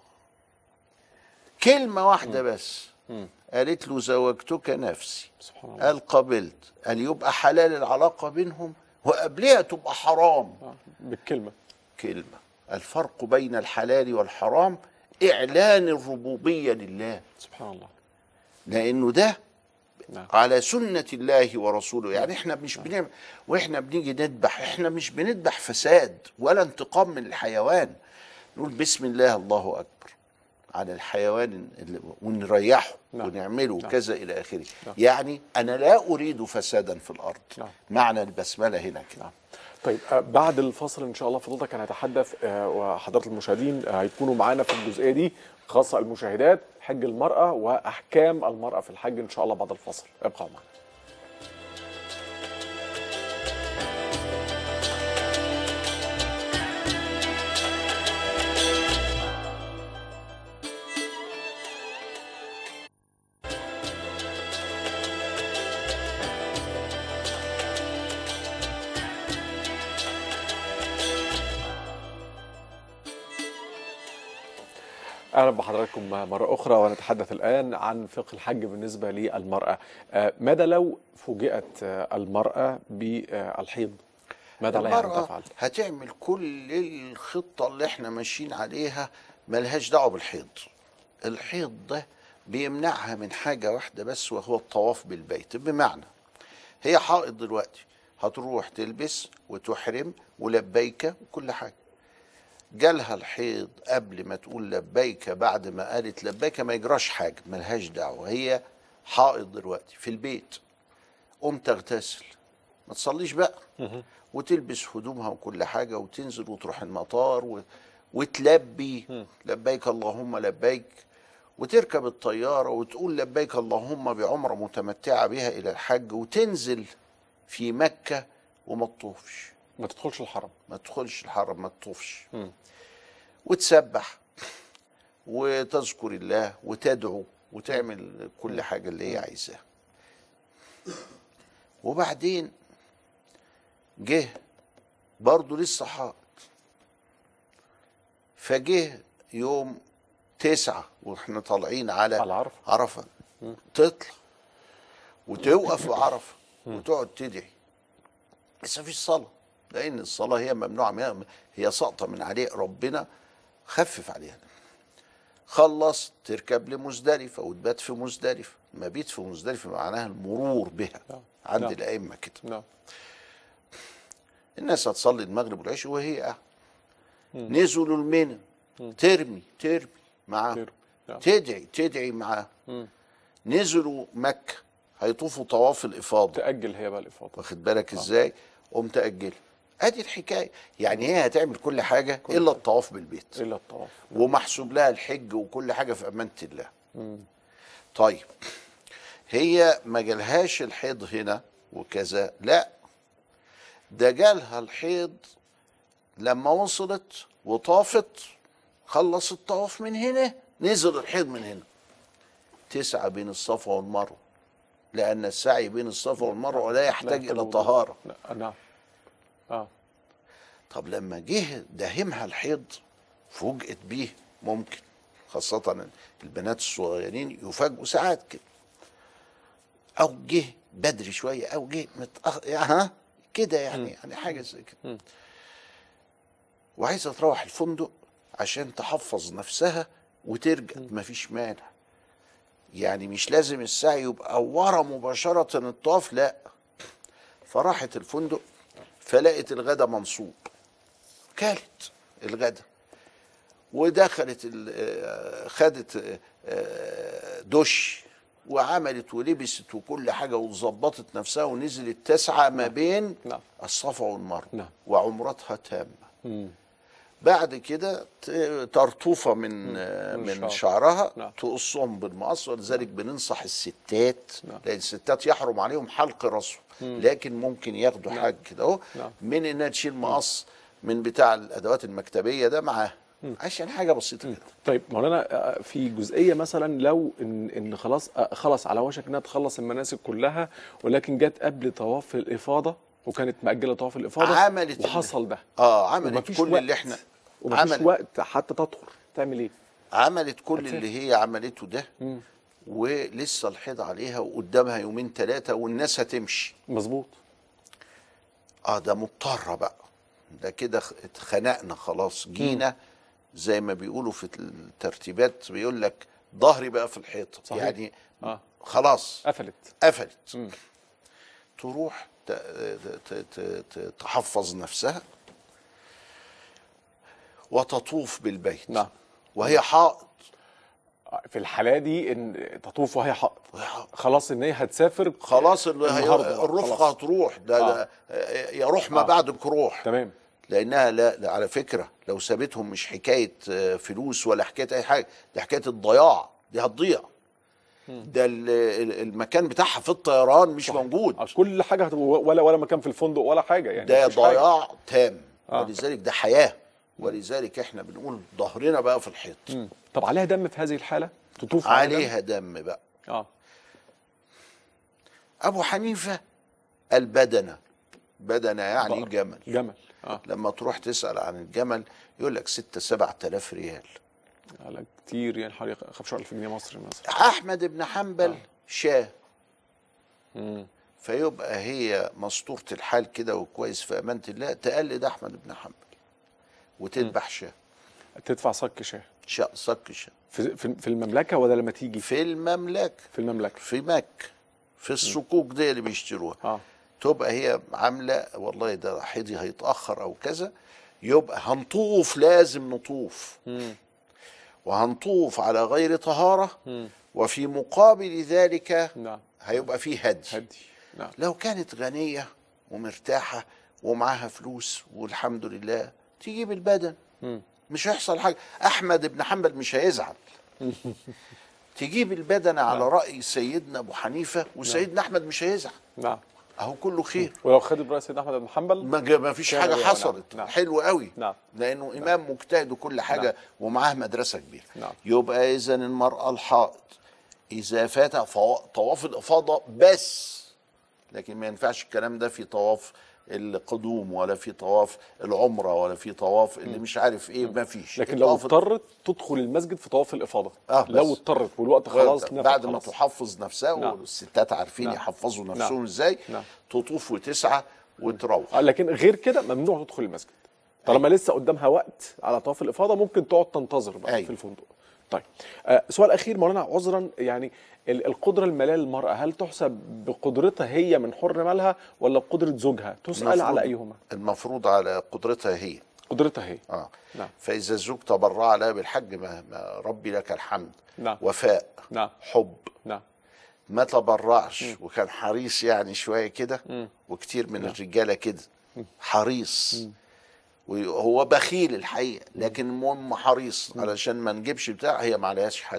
كلمة واحدة بس قالت له زوجتك نفسي سبحان الله قال قبلت قال يبقى حلال العلاقة بينهم وقبلها تبقى حرام آه. بالكلمة كلمة الفرق بين الحلال والحرام إعلان الربوبية لله سبحان الله لأنه ده نعم. على سنة الله ورسوله يعني احنا مش بنعمل واحنا بنيجي نذبح احنا مش بنذبح فساد ولا انتقام من الحيوان نقول بسم الله الله أكبر على الحيوان اللي ونريحه نعم. ونعمله نعم. كذا إلى آخره نعم. يعني أنا لا أريد فسادا في الأرض نعم. معنى البسملة هنا كده نعم طيب آه، بعد الفصل ان شاء الله فضلتك هنتحدث آه، وحضرات المشاهدين آه، هيكونوا معانا في الجزئيه دي خاصه المشاهدات حج المراه واحكام المراه في الحج ان شاء الله بعد الفصل ابقوا معنا اهلا بحضراتكم مره اخرى ونتحدث الان عن فقه الحج بالنسبه للمراه آه، ماذا لو فوجئت آه، المراه بالحيض ماذا عليها ان المرأة تفعل هتعمل كل الخطة اللي احنا ماشيين عليها ملهاش دعوة بالحيض الحيض ده بيمنعها من حاجة واحدة بس وهو الطواف بالبيت بمعنى هي حائض دلوقتي هتروح تلبس وتحرم ولبيك وكل حاجة جالها الحيض قبل ما تقول لبيك بعد ما قالت لبيك ما يجراش حاجة ملهاش دعوة هي حائض دلوقتي في البيت قوم تغتسل ما تصليش بقى وتلبس هدومها وكل حاجة وتنزل وتروح المطار و... وتلبي لبيك اللهم لبيك وتركب الطيارة وتقول لبيك اللهم بعمرة متمتعة بها إلى الحج وتنزل في مكة وما تطوفش ما تدخلش الحرم ما تدخلش الحرم ما تطوفش مم. وتسبح وتذكر الله وتدعو وتعمل كل حاجة اللي هي عايزاها وبعدين جه برضه لسه حائط فجه يوم تسعة واحنا طالعين على على عرفة. عرفة تطلع وتوقف في عرفة وتقعد تدعي بس مفيش صلاة لأن الصلاة هي ممنوعة منها هي ساقطة من عليه ربنا خفف عليها خلص تركب لمزدلفة وتبات في مزدلفة المبيت في مزدلفة معناها المرور بها نعم. عند نعم. الأئمة كده نعم الناس هتصلي المغرب والعشاء وهي قاعدة نزلوا المنى ترمي ترمي معاه ترمي، نعم. تدعي تدعي معاه نزلوا مكة هيطوفوا طواف الإفاضة تاجل هي بقى الافاضه واخد بالك ازاي قوم تأجل ادي الحكاية يعني هي هتعمل كل حاجة إلا الطواف بالبيت الا الطواف ومحسوب لها الحج وكل حاجة في أمانة الله طيب هي ما جالهاش الحيض هنا وكذا لا ده جالها الحيض لما وصلت وطافت خلص الطواف من هنا نزل الحيض من هنا تسعة بين الصفا والمروة لأن السعي بين الصفا والمروة لا يحتاج لا إلى يحتاج طهارة لا، نعم اه طب لما جه داهمها الحيض فوجئت بيه ممكن خاصة البنات الصغيرين يفاجئوا ساعات كده أو جه بدري شوية أو جه متأخر يعني ها كده يعني يعني حاجة زي كده وعايزة تروح الفندق عشان تحفظ نفسها وترجع مفيش مانع يعني مش لازم السعي يبقى ورا مباشرة الطواف لا فراحت الفندق فلقت الغدا منصوب كلت الغدا ودخلت ال- آه، خدت آه، آه، دش وعملت ولبست وكل حاجة وظبطت نفسها ونزلت تسعى ما بين نعم. الصفا والمروة نعم. وعمرتها تامة مم. بعد كده ت- ترطوفه من من من الشعر. شعرها نعم. تقصهم بالمقص ولذلك بننصح الستات نعم. لان الستات يحرم عليهم حلق راسه لكن ممكن ياخدوا حاجه كده اهو نعم. من انها تشيل مقص من بتاع الادوات المكتبيه ده معاه عشان حاجه بسيطه كده طيب مولانا آه، في جزئيه مثلا لو ان ان خلاص آه، خلاص على وشك انها تخلص المناسك كلها ولكن جت قبل طواف الافاضه وكانت مأجله طواف الافاضه عملت وحصل ده اه عملت ومفيش كل وقت. اللي احنا ومفيش عملت وقت حتى تطهر تعمل ايه؟ عملت كل هتسافر. اللي هي عملته ده ولسه الحيض عليها وقدامها يومين ثلاثه والناس هتمشي مظبوط اه ده مضطره بقى ده كده خ- اتخنقنا خلاص جينا زي ما بيقولوا في الترتيبات بيقول لك ظهري بقى في الحيط صحيح. يعني اه خلاص قفلت قفلت تروح ت- ت- ت- ت- تحفظ نفسها وتطوف بالبيت نعم. وهي حائض آه، في الحاله دي ان تطوف وهي حائض وهي حائض. خلاص ان هي هتسافر خلاص اللي هي النهاردة، الرفقه خلاص. هتروح ده, ده يا روح ما آه. بعدك روح تمام لانها لا, لا على فكره لو سابتهم مش حكايه آه، فلوس ولا حكايه اي حاجه دي حكايه الضياع دي هتضيع ده ال- ال- المكان بتاعها في الطيران مش موجود آه، كل حاجه هتبقى ولا ولا مكان في الفندق ولا حاجه يعني ده مفيش حاجة. ضياع تام آه. ولذلك ده حياه ولذلك احنا بنقول ظهرنا بقى في الحيط مم. طب عليها دم في هذه الحاله تطوف عليها دم؟ عليها دم بقى اه ابو حنيفه البدنه بدنه يعني بقر. جمل جمل اه لما تروح تسال عن الجمل يقول لك ستة سبعة آلاف ريال على كتير يعني حوالي 15000 جنيه مصري مثلا احمد بن حنبل آه. شاه مم. فيبقى هي مسطورة الحال كده وكويس في أمانة الله تقلد أحمد بن حنبل وتذبح شاه تدفع صك شاه شاء صك شاه في في في المملكه ولا لما تيجي في المملكة في المملكه في مكة في الصكوك دي اللي بيشتروها اه تبقى هي عاملة والله ده حيضي هيتأخر أو كذا يبقى هنطوف لازم نطوف مم. وهنطوف على غير طهارة مم. وفي مقابل ذلك نعم هيبقى فيه هدي هدي نعم لو كانت غنية ومرتاحة ومعاها فلوس والحمد لله تجيب البدن مم. مش هيحصل حاجة أحمد بن حنبل مش هيزعل تجيب البدن على رأي سيدنا أبو حنيفة وسيدنا أحمد مش هيزعل نعم أهو كله خير ولو خد برأي سيدنا احمد بن حنبل ما جا- ما فيش كان حاجة يعني، حصلت نعم. حلو قوي نعم. لأنه إمام مجتهد وكل حاجة نعم. ومعاه مدرسة كبيرة نعم. يبقى إذا المرأة الحائض إذا فات فوا- طواف الإفاضة بس لكن ما ينفعش الكلام ده في طواف القدوم ولا في طواف العمرة ولا في طواف اللي مش عارف ايه ما فيش لكن لو الطواف اضطرت تدخل المسجد في طواف الافاضه آه، بس. لو اضطرت والوقت خلاص نفد بعد ما خلاص. تحفظ نفسها نعم. والستات عارفين نعم. يحفظوا نعم. نفسهم ازاي نعم. تطوف وتسعى وتروح آه، لكن غير كده ممنوع تدخل المسجد طالما لسه قدامها وقت على طواف الافاضه ممكن تقعد تنتظر بقى أيوة. في الفندق طيب آه سؤال اخير مولانا عذرا يعني ال- القدره الماليه للمراه هل تحسب بقدرتها هي من حر مالها ولا بقدره زوجها تسال المفروض- على ايهما المفروض على قدرتها هي قدرتها هي اه نعم. فاذا الزوج تبرع لها بالحج ما, ما ربي لك الحمد نعم. وفاء نعم حب نعم ما تبرعش وكان حريص يعني شويه كده وكتير من الرجاله كده حريص وهو بخيل الحقيقه لكن المهم حريص علشان ما نجيبش بتاع هي ما عليهاش حج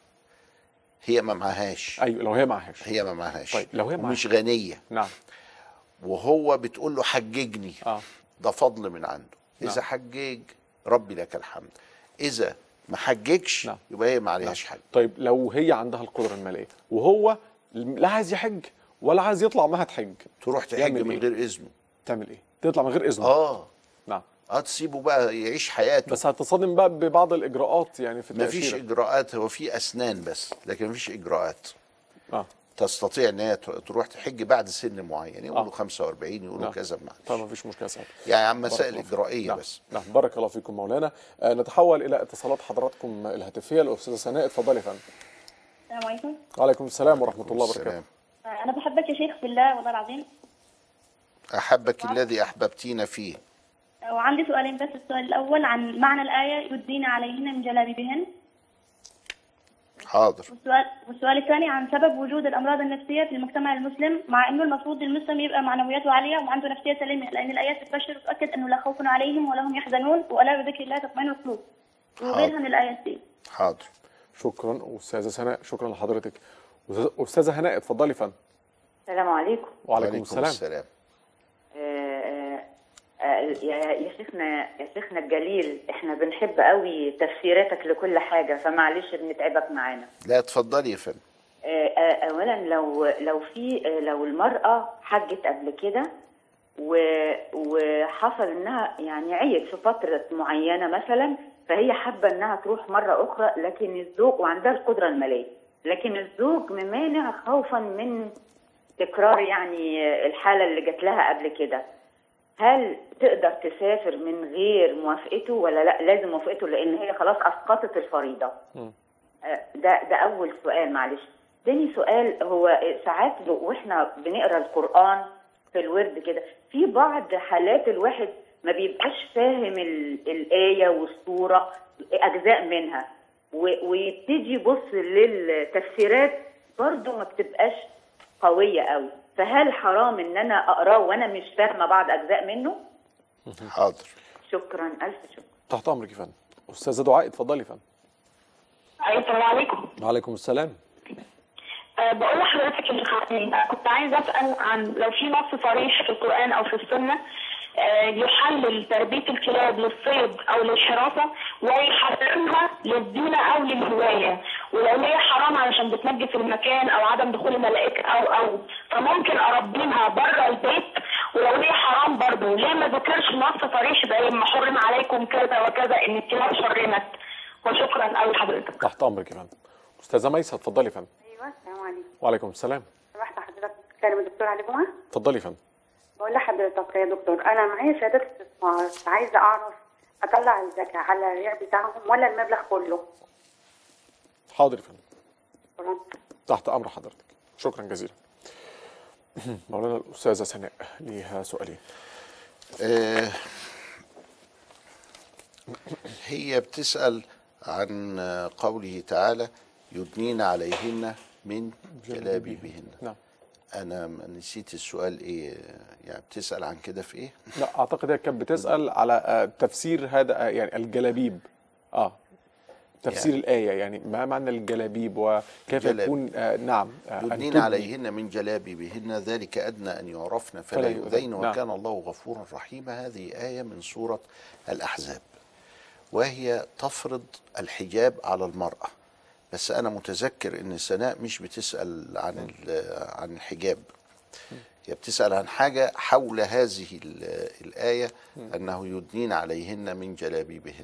هي ما معهاش ايوه لو هي معهاش هي ما معهاش طيب، لو هي معاها. مش غنيه نعم وهو بتقول له حججني اه ده فضل من عنده نعم. اذا حجج ربي لك الحمد اذا ما حججش نعم. يبقى هي ما عليهاش حج طيب لو هي عندها القدره الماليه وهو لا عايز يحج ولا عايز يطلع معاها تحج تروح تحج يعمل من إيه؟ غير اذنه تعمل ايه تطلع من غير اذنه اه نعم اه تسيبه بقى يعيش حياته بس هتصطدم بقى ببعض الاجراءات يعني في ما فيش التاشيره اجراءات هو في اسنان بس لكن ما فيش اجراءات اه تستطيع ان هي ت- تروح تحج بعد سن معين يقولوا آه. 45 يقولوا نعم. كذا معلش طيب ما فيش مشكله سعيد يعني عن مسائل بارك الله فيك. اجرائيه نعم. بس نعم بارك الله فيكم مولانا آه نتحول الى اتصالات حضراتكم الهاتفيه الاستاذه سناء اتفضلي يا فندم السلام عليكم وعليكم السلام ورحمه الله وبركاته السلام. آه، أنا بحبك يا شيخ بالله والله العظيم احبك الذي احببتينا فيه آه، وعندي سؤالين بس السؤال الأول عن معنى الآية يدين عليهن من جلابيبهن حاضر والسؤال والسؤال الثاني عن سبب وجود الامراض النفسيه في المجتمع المسلم مع انه المفروض المسلم يبقى معنوياته عاليه وعنده نفسيه سليمه لان الايات بتبشر وتؤكد انه لا خوف عليهم ولا هم يحزنون والا بذكر الله تطمئن القلوب وغيرها من الايات دي حاضر شكرا استاذه سناء شكرا لحضرتك أستاذ- استاذه هناء اتفضلي فندم السلام عليكم وعليكم السلام السلام آه، آه، يا يا شيخنا يا شيخنا الجليل احنا بنحب قوي تفسيراتك لكل حاجه فمعلش بنتعبك معانا لا اتفضلي يا فندم آه، آه، اولا لو لو في آه، لو المراه حجت قبل كده و- وحصل انها يعني عيت في فتره معينه مثلا فهي حابه انها تروح مره اخرى لكن الزوج وعندها القدره الماليه لكن الزوج ممانع خوفا من تكرار يعني الحاله اللي جات لها قبل كده هل تقدر تسافر من غير موافقته ولا لا لازم موافقته لان هي خلاص اسقطت الفريضه آه، ده ده اول سؤال معلش تاني سؤال هو ساعات ب- واحنا بنقرا القران في الورد كده في بعض حالات الواحد ما بيبقاش فاهم ال- الايه والسوره اجزاء منها و- ويبتدي يبص للتفسيرات برضه ما بتبقاش قويه قوي فهل حرام ان انا اقراه وانا مش فاهمه بعض اجزاء منه حاضر شكرا الف شكر تحت امرك يا فندم استاذه دعاء اتفضلي يا فندم أيوة السلام عليكم وعليكم السلام أه بقول لحضرتك يا شيخ حسين أه، كنت عايزة أسأل عن لو في نص صريح في القرآن أو في السنة أه، يحلل تربية الكلاب للصيد أو للحراسة ويحرمها للزينة أو للهواية ولو هي حرام علشان بتنجس المكان أو عدم دخول الملائكة أو أو فممكن أربيها بره البيت ولو هي حرام برضه ليه ما ذكرش نص صريح زي ما حرم عليكم كذا وكذا إن الكلاب حرمت وشكرا أوي لحضرتك تحت امرك يا فندم استاذه ميسه اتفضلي يا فندم ايوه السلام عليكم وعليكم السلام سمحت حضرتك تكلم الدكتور علي جمعه اتفضلي يا فندم بقول لحضرتك يا دكتور انا معايا شهاده استثمار عايزه اعرف اطلع الزكاه على الريع بتاعهم ولا المبلغ كله حاضر يا فندم شكرا تحت امر حضرتك شكرا جزيلا مولانا الاستاذه سناء ليها سؤالين آه، هي بتسأل عن قوله تعالى يدنين عليهن من جلابيبهن نعم انا نسيت السؤال ايه يعني بتسأل عن كده في ايه لا اعتقد هي كانت بتسال على آه، تفسير هذا آه، يعني الجلابيب اه تفسير يعني- الايه يعني ما معنى الجلابيب وكيف الجلاب. يكون آه نعم آه، أن يدنين تبني. عليهن من جلابيبهن ذلك أدنى أن يعرفن فلا فلا يؤذين يؤذين. نعم. وكان الله غفورا رحيما هذه آية من سورة الأحزاب وهي تفرض الحجاب على المرأة بس أنا متذكر إن سناء مش بتسأل عن ال- عن الحجاب هي بتسأل عن حاجة حول هذه ال- الآية أنه يدنين عليهن من جلابيبهن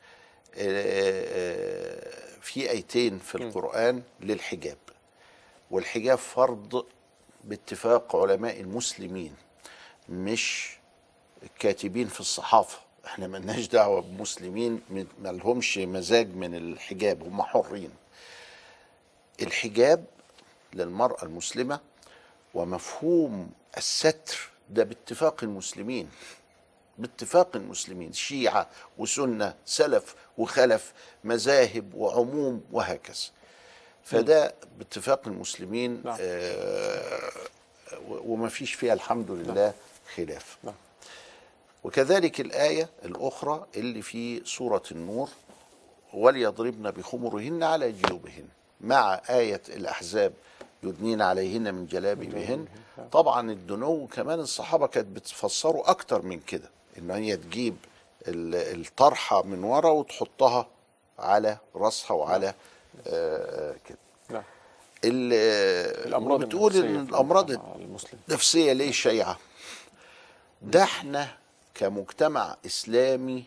آه، في ايتين في القران للحجاب والحجاب فرض باتفاق علماء المسلمين مش الكاتبين في الصحافه احنا ملناش دعوه بمسلمين م- ملهمش مزاج من الحجاب هم حرين الحجاب للمراه المسلمه ومفهوم الستر ده باتفاق المسلمين باتفاق المسلمين شيعة وسنة سلف وخلف مذاهب وعموم وهكذا فده باتفاق المسلمين نعم. آه و- وما فيش فيها الحمد لله خلاف نعم. وكذلك الآية الأخرى اللي في سورة النور وليضربن بخمرهن على جيوبهن مع آية الأحزاب يدنين عليهن من جلابيبهن طبعا الدنو كمان الصحابة كانت بتفسره أكتر من كده إن هي تجيب ال- الطرحة من ورا وتحطها على راسها وعلى آه، آه، كده نعم ال- الامراض بتقول النفسية ان في الامراض المجتمع المسلم النفسيه ليه شائعه ده احنا كمجتمع اسلامي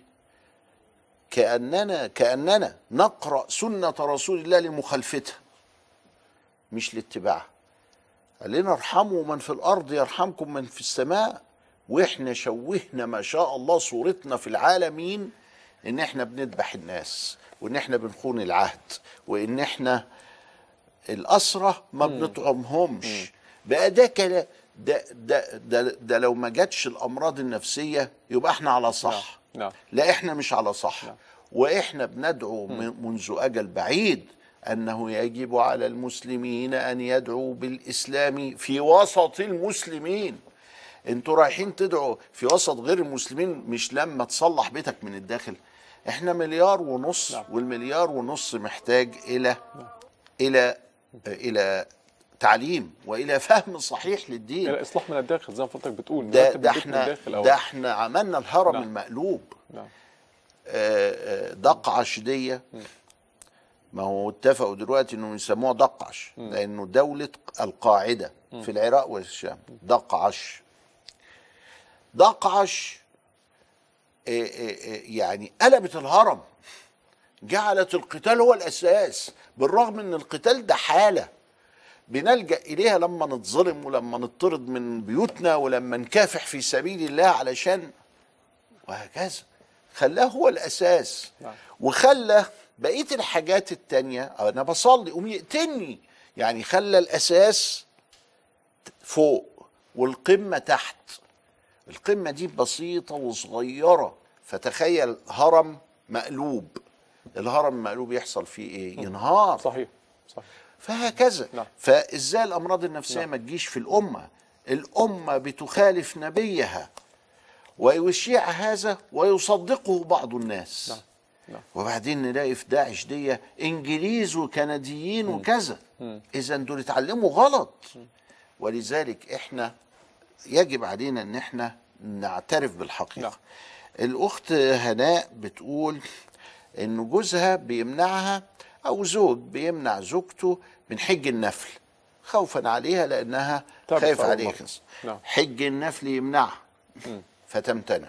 كاننا كاننا نقرا سنه رسول الله لمخالفتها مش لاتباعها قال لنا ارحموا من في الارض يرحمكم من في السماء واحنا شوهنا ما شاء الله صورتنا في العالمين ان احنا بنذبح الناس وان احنا بنخون العهد وان احنا الأسرة ما بنطعمهمش بقى ده كلا ده, ده, ده, ده لو ما جاتش الأمراض النفسية يبقى احنا على صح نعم. لا احنا مش على صح واحنا بندعو من- منذ أجل بعيد أنه يجب على المسلمين أن يدعوا بالإسلام في وسط المسلمين انتوا رايحين تدعوا في وسط غير المسلمين مش لما تصلح بيتك من الداخل احنا مليار ونص نعم. والمليار ونص محتاج الى الى الى تعليم والى فهم صحيح للدين الى اصلاح من الداخل زي ما حضرتك بتقول ده نرتب ده البيت من احنا الداخل ده أولاً. احنا عملنا الهرم نعم. المقلوب نعم آه، آه، دقعش دي ما هو اتفقوا دلوقتي انهم يسموها دقعش لانه دولة القاعدة في العراق والشام دقعش دقعش آه، آه، آه، يعني قلبت الهرم جعلت القتال هو الاساس بالرغم ان القتال ده حاله بنلجا اليها لما نتظلم ولما نطرد من بيوتنا ولما نكافح في سبيل الله علشان وهكذا خلاه هو الاساس نعم. وخلى بقيه الحاجات التانية انا بصلي قوم يقتلني يعني خلى الاساس فوق والقمه تحت القمه دي بسيطه وصغيره فتخيل هرم مقلوب الهرم المقلوب يحصل فيه ايه ينهار صحيح صحيح فهكذا نعم. فازاي الامراض النفسيه ما تجيش في الامه الامه بتخالف نبيها ويشيع هذا ويصدقه بعض الناس نعم. نعم. وبعدين نلاقي في داعش دي انجليز وكنديين وكذا اذا دول اتعلموا غلط ولذلك احنا يجب علينا ان احنا نعترف بالحقيقه نعم. الاخت هناء بتقول ان جوزها بيمنعها او زوج بيمنع زوجته من حج النفل خوفا عليها لانها تعبت خايفه أول عليها مرة. نعم. حج النفل يمنعها فتمتنع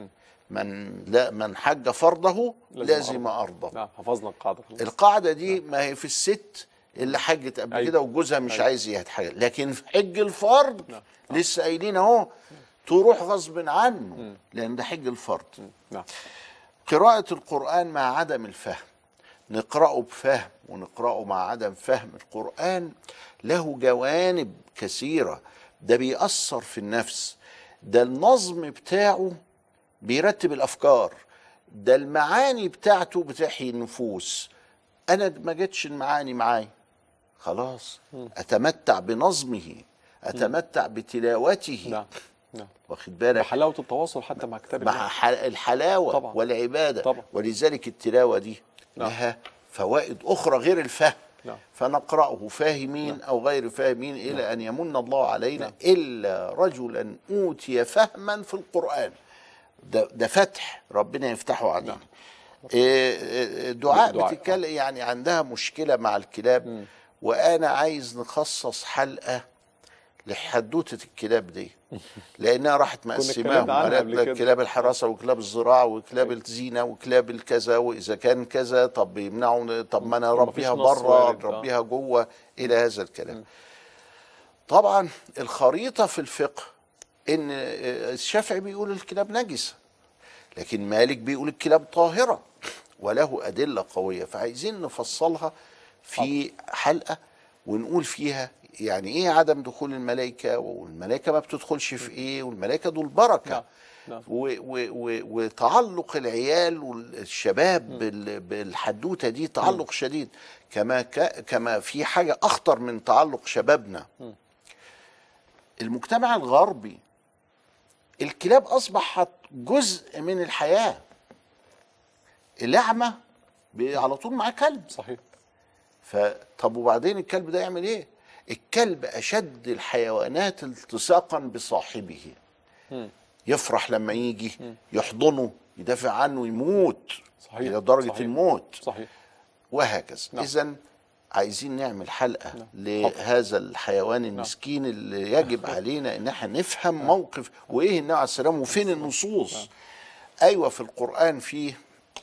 من لا من حج فرضه لازم لازم ارضه نعم حفظنا القاعده خلاص. القاعده دي ما هي في الست اللي حجت قبل أيوة. كده وجوزها مش أيوة. عايز يتحجج لكن في حج الفرض نعم. لسه قايلين اهو تروح غصب عنه لان ده حج الفرض نعم قراءة القرآن مع عدم الفهم نقرأه بفهم ونقرأه مع عدم فهم القرآن له جوانب كثيرة ده بيأثر في النفس ده النظم بتاعه بيرتب الأفكار ده المعاني بتاعته بتحيي النفوس أنا ما جتش المعاني معاي خلاص أتمتع بنظمه أتمتع بتلاوته نعم نعم واخد بالك بحلاوه التواصل حتى مع كتاب مع الله ح- الحلاوة طبعا. والعبادة طبعا. ولذلك التلاوة دي نعم. لها فوائد أخرى غير الفهم نعم. فنقرأه فاهمين أو غير فاهمين إلى أن يمن الله علينا إلا رجلا أوتي فهما في القرآن ده, ده فتح ربنا يفتحه علينا إيه، إيه، دعاء دعاء، بتتكلم يعني عندها مشكلة مع الكلاب وأنا عايز نخصص حلقة لحدوتة الكلاب دي لأنها راحت مقسماهم اتكلمنا عنها قالت قبل لك كده. كلاب الحراسة وكلاب الزراعة وكلاب الزينة وكلاب الكذا وإذا كان كذا طب يمنعوا طب ما أنا ومفيش أربيها نص بره وارد، آه. أربيها جوه إلى هذا الكلام طبعا الخريطة في الفقه إن الشافعي بيقول الكلاب نجسة لكن مالك بيقول الكلاب طاهرة وله أدلة قوية فعايزين نفصلها في حلقة ونقول فيها يعني ايه عدم دخول الملائكة والملائكة ما بتدخلش في ايه والملائكة دول بركة نعم. نعم. و و و وتعلق العيال والشباب بال- بالحدوتة دي تعلق شديد كما ك كما في حاجة أخطر من تعلق شبابنا المجتمع الغربي الكلاب أصبحت جزء من الحياة الأعمى بي- على طول معاه كلب صحيح فطب وبعدين الكلب ده يعمل ايه الكلب اشد الحيوانات التصاقا بصاحبه يفرح لما يجي يحضنه يدافع عنه يموت صحيح الى درجه صحيح. الموت صحيح وهكذا نعم. اذا عايزين نعمل حلقه لهذا الحيوان المسكين اللي يجب علينا ان احنا نفهم موقف وايه النبي عليه السلام وفين النصوص ايوه في القران فيه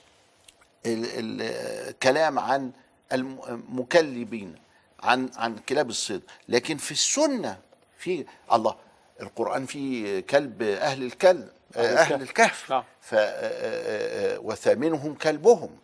ال- ال- كلام عن المكلبين عن عن كلاب الصيد لكن في السنه في الله القران فيه كلب اهل الكلب أهل اهل الكهف. الكهف نعم. ف وثامنهم كلبهم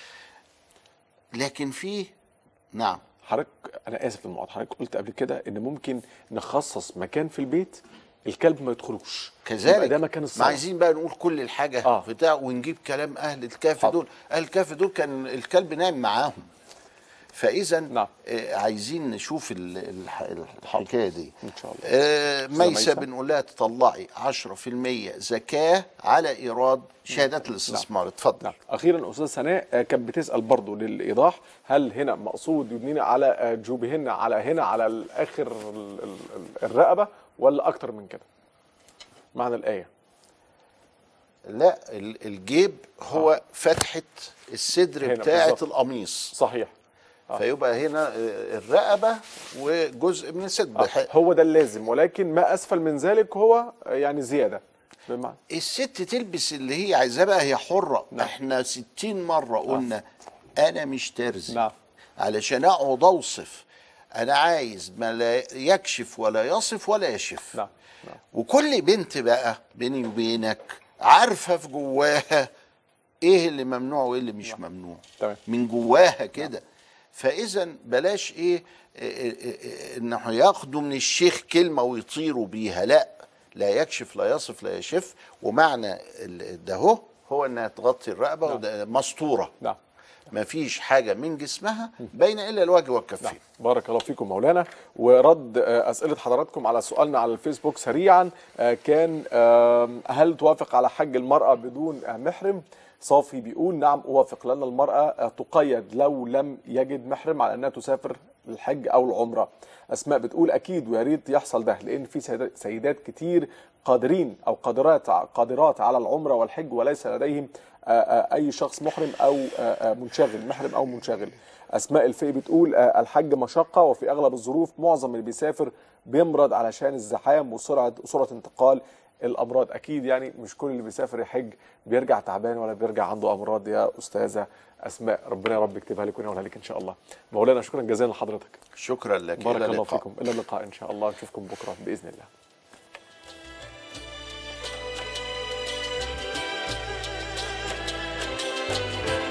لكن في نعم حضرتك انا اسف للمقاطعه حضرتك قلت قبل كده ان ممكن نخصص مكان في البيت الكلب ما يدخلوش يبقى كذلك ده مكان ما الصلاه عايزين بقى نقول كل الحاجه آه. بتاع ونجيب كلام اهل الكهف حاضر. دول اهل الكهف دول كان الكلب نايم معاهم فاذا نعم. آه، عايزين نشوف ال- الح- الحكايه دي إن شاء الله. آه، أستاذة ميسه ميسة. بنقول لها تطلعي 10% زكاه على ايراد شهادات الاستثمار اتفضل نعم اخيرا استاذ سناء آه، كانت بتسال برضو للايضاح هل هنا مقصود يدنين على آه، جوبهن على هنا على الاخر ال- ال- ال- الرقبه ولا اكتر من كده معنى الايه لا ال- الجيب هو فتحه الصدر هنا بتاعه بالظبط. القميص صحيح فيبقى هنا آه، الرقبه وجزء من الصدر آه، هو ده اللازم ولكن ما اسفل من ذلك هو آه، يعني زياده بمعنى الست تلبس اللي هي عايزاه بقى هي حرة نعم. احنا ستين مرة قلنا انا مش ترزي نعم. علشان اقعد اوصف انا عايز ما لا يكشف ولا يصف ولا يشف نعم نعم وكل بنت بقى بيني وبينك عارفة في جواها ايه اللي ممنوع وايه اللي مش ممنوع تمام. من جواها كده فاذا بلاش ايه إيه- إيه- إيه- انه ياخدوا من الشيخ كلمه ويطيروا بيها لا لا يكشف لا يصف لا يشف ومعنى ال- ده هو هو انها تغطي الرقبه وده مستوره نعم ما فيش حاجه من جسمها باينه الا الوجه والكفين بارك الله فيكم مولانا ورد آه، أسئلة حضراتكم على سؤالنا على الفيسبوك سريعا آه، كان آم، هل توافق على حج المرأة بدون آه، محرم صافي بيقول نعم أوافق لأن المرأة آه، تقيد لو لم يجد محرم على أنها تسافر للحج أو العمرة أسماء بتقول أكيد ويا ريت يحصل ده لأن في سيدات- سيدات كتير قادرين أو قادرات قادرات على العمرة والحج وليس لديهم آه، آه، أي شخص محرم أو آه، آه، منشغل محرم أو منشغل اسماء الفقي بتقول آه، الحج مشقه وفي اغلب الظروف معظم اللي بيسافر بيمرض علشان الزحام وسرعه سرعه انتقال الامراض اكيد يعني مش كل اللي بيسافر يحج بيرجع تعبان ولا بيرجع عنده امراض يا استاذه اسماء ربنا يا رب يكتبها لك وينولها لك ان شاء الله مولانا شكرا جزيلا لحضرتك شكرا لك بارك إلى الله اللقاء. فيكم الى اللقاء ان شاء الله نشوفكم بكره باذن الله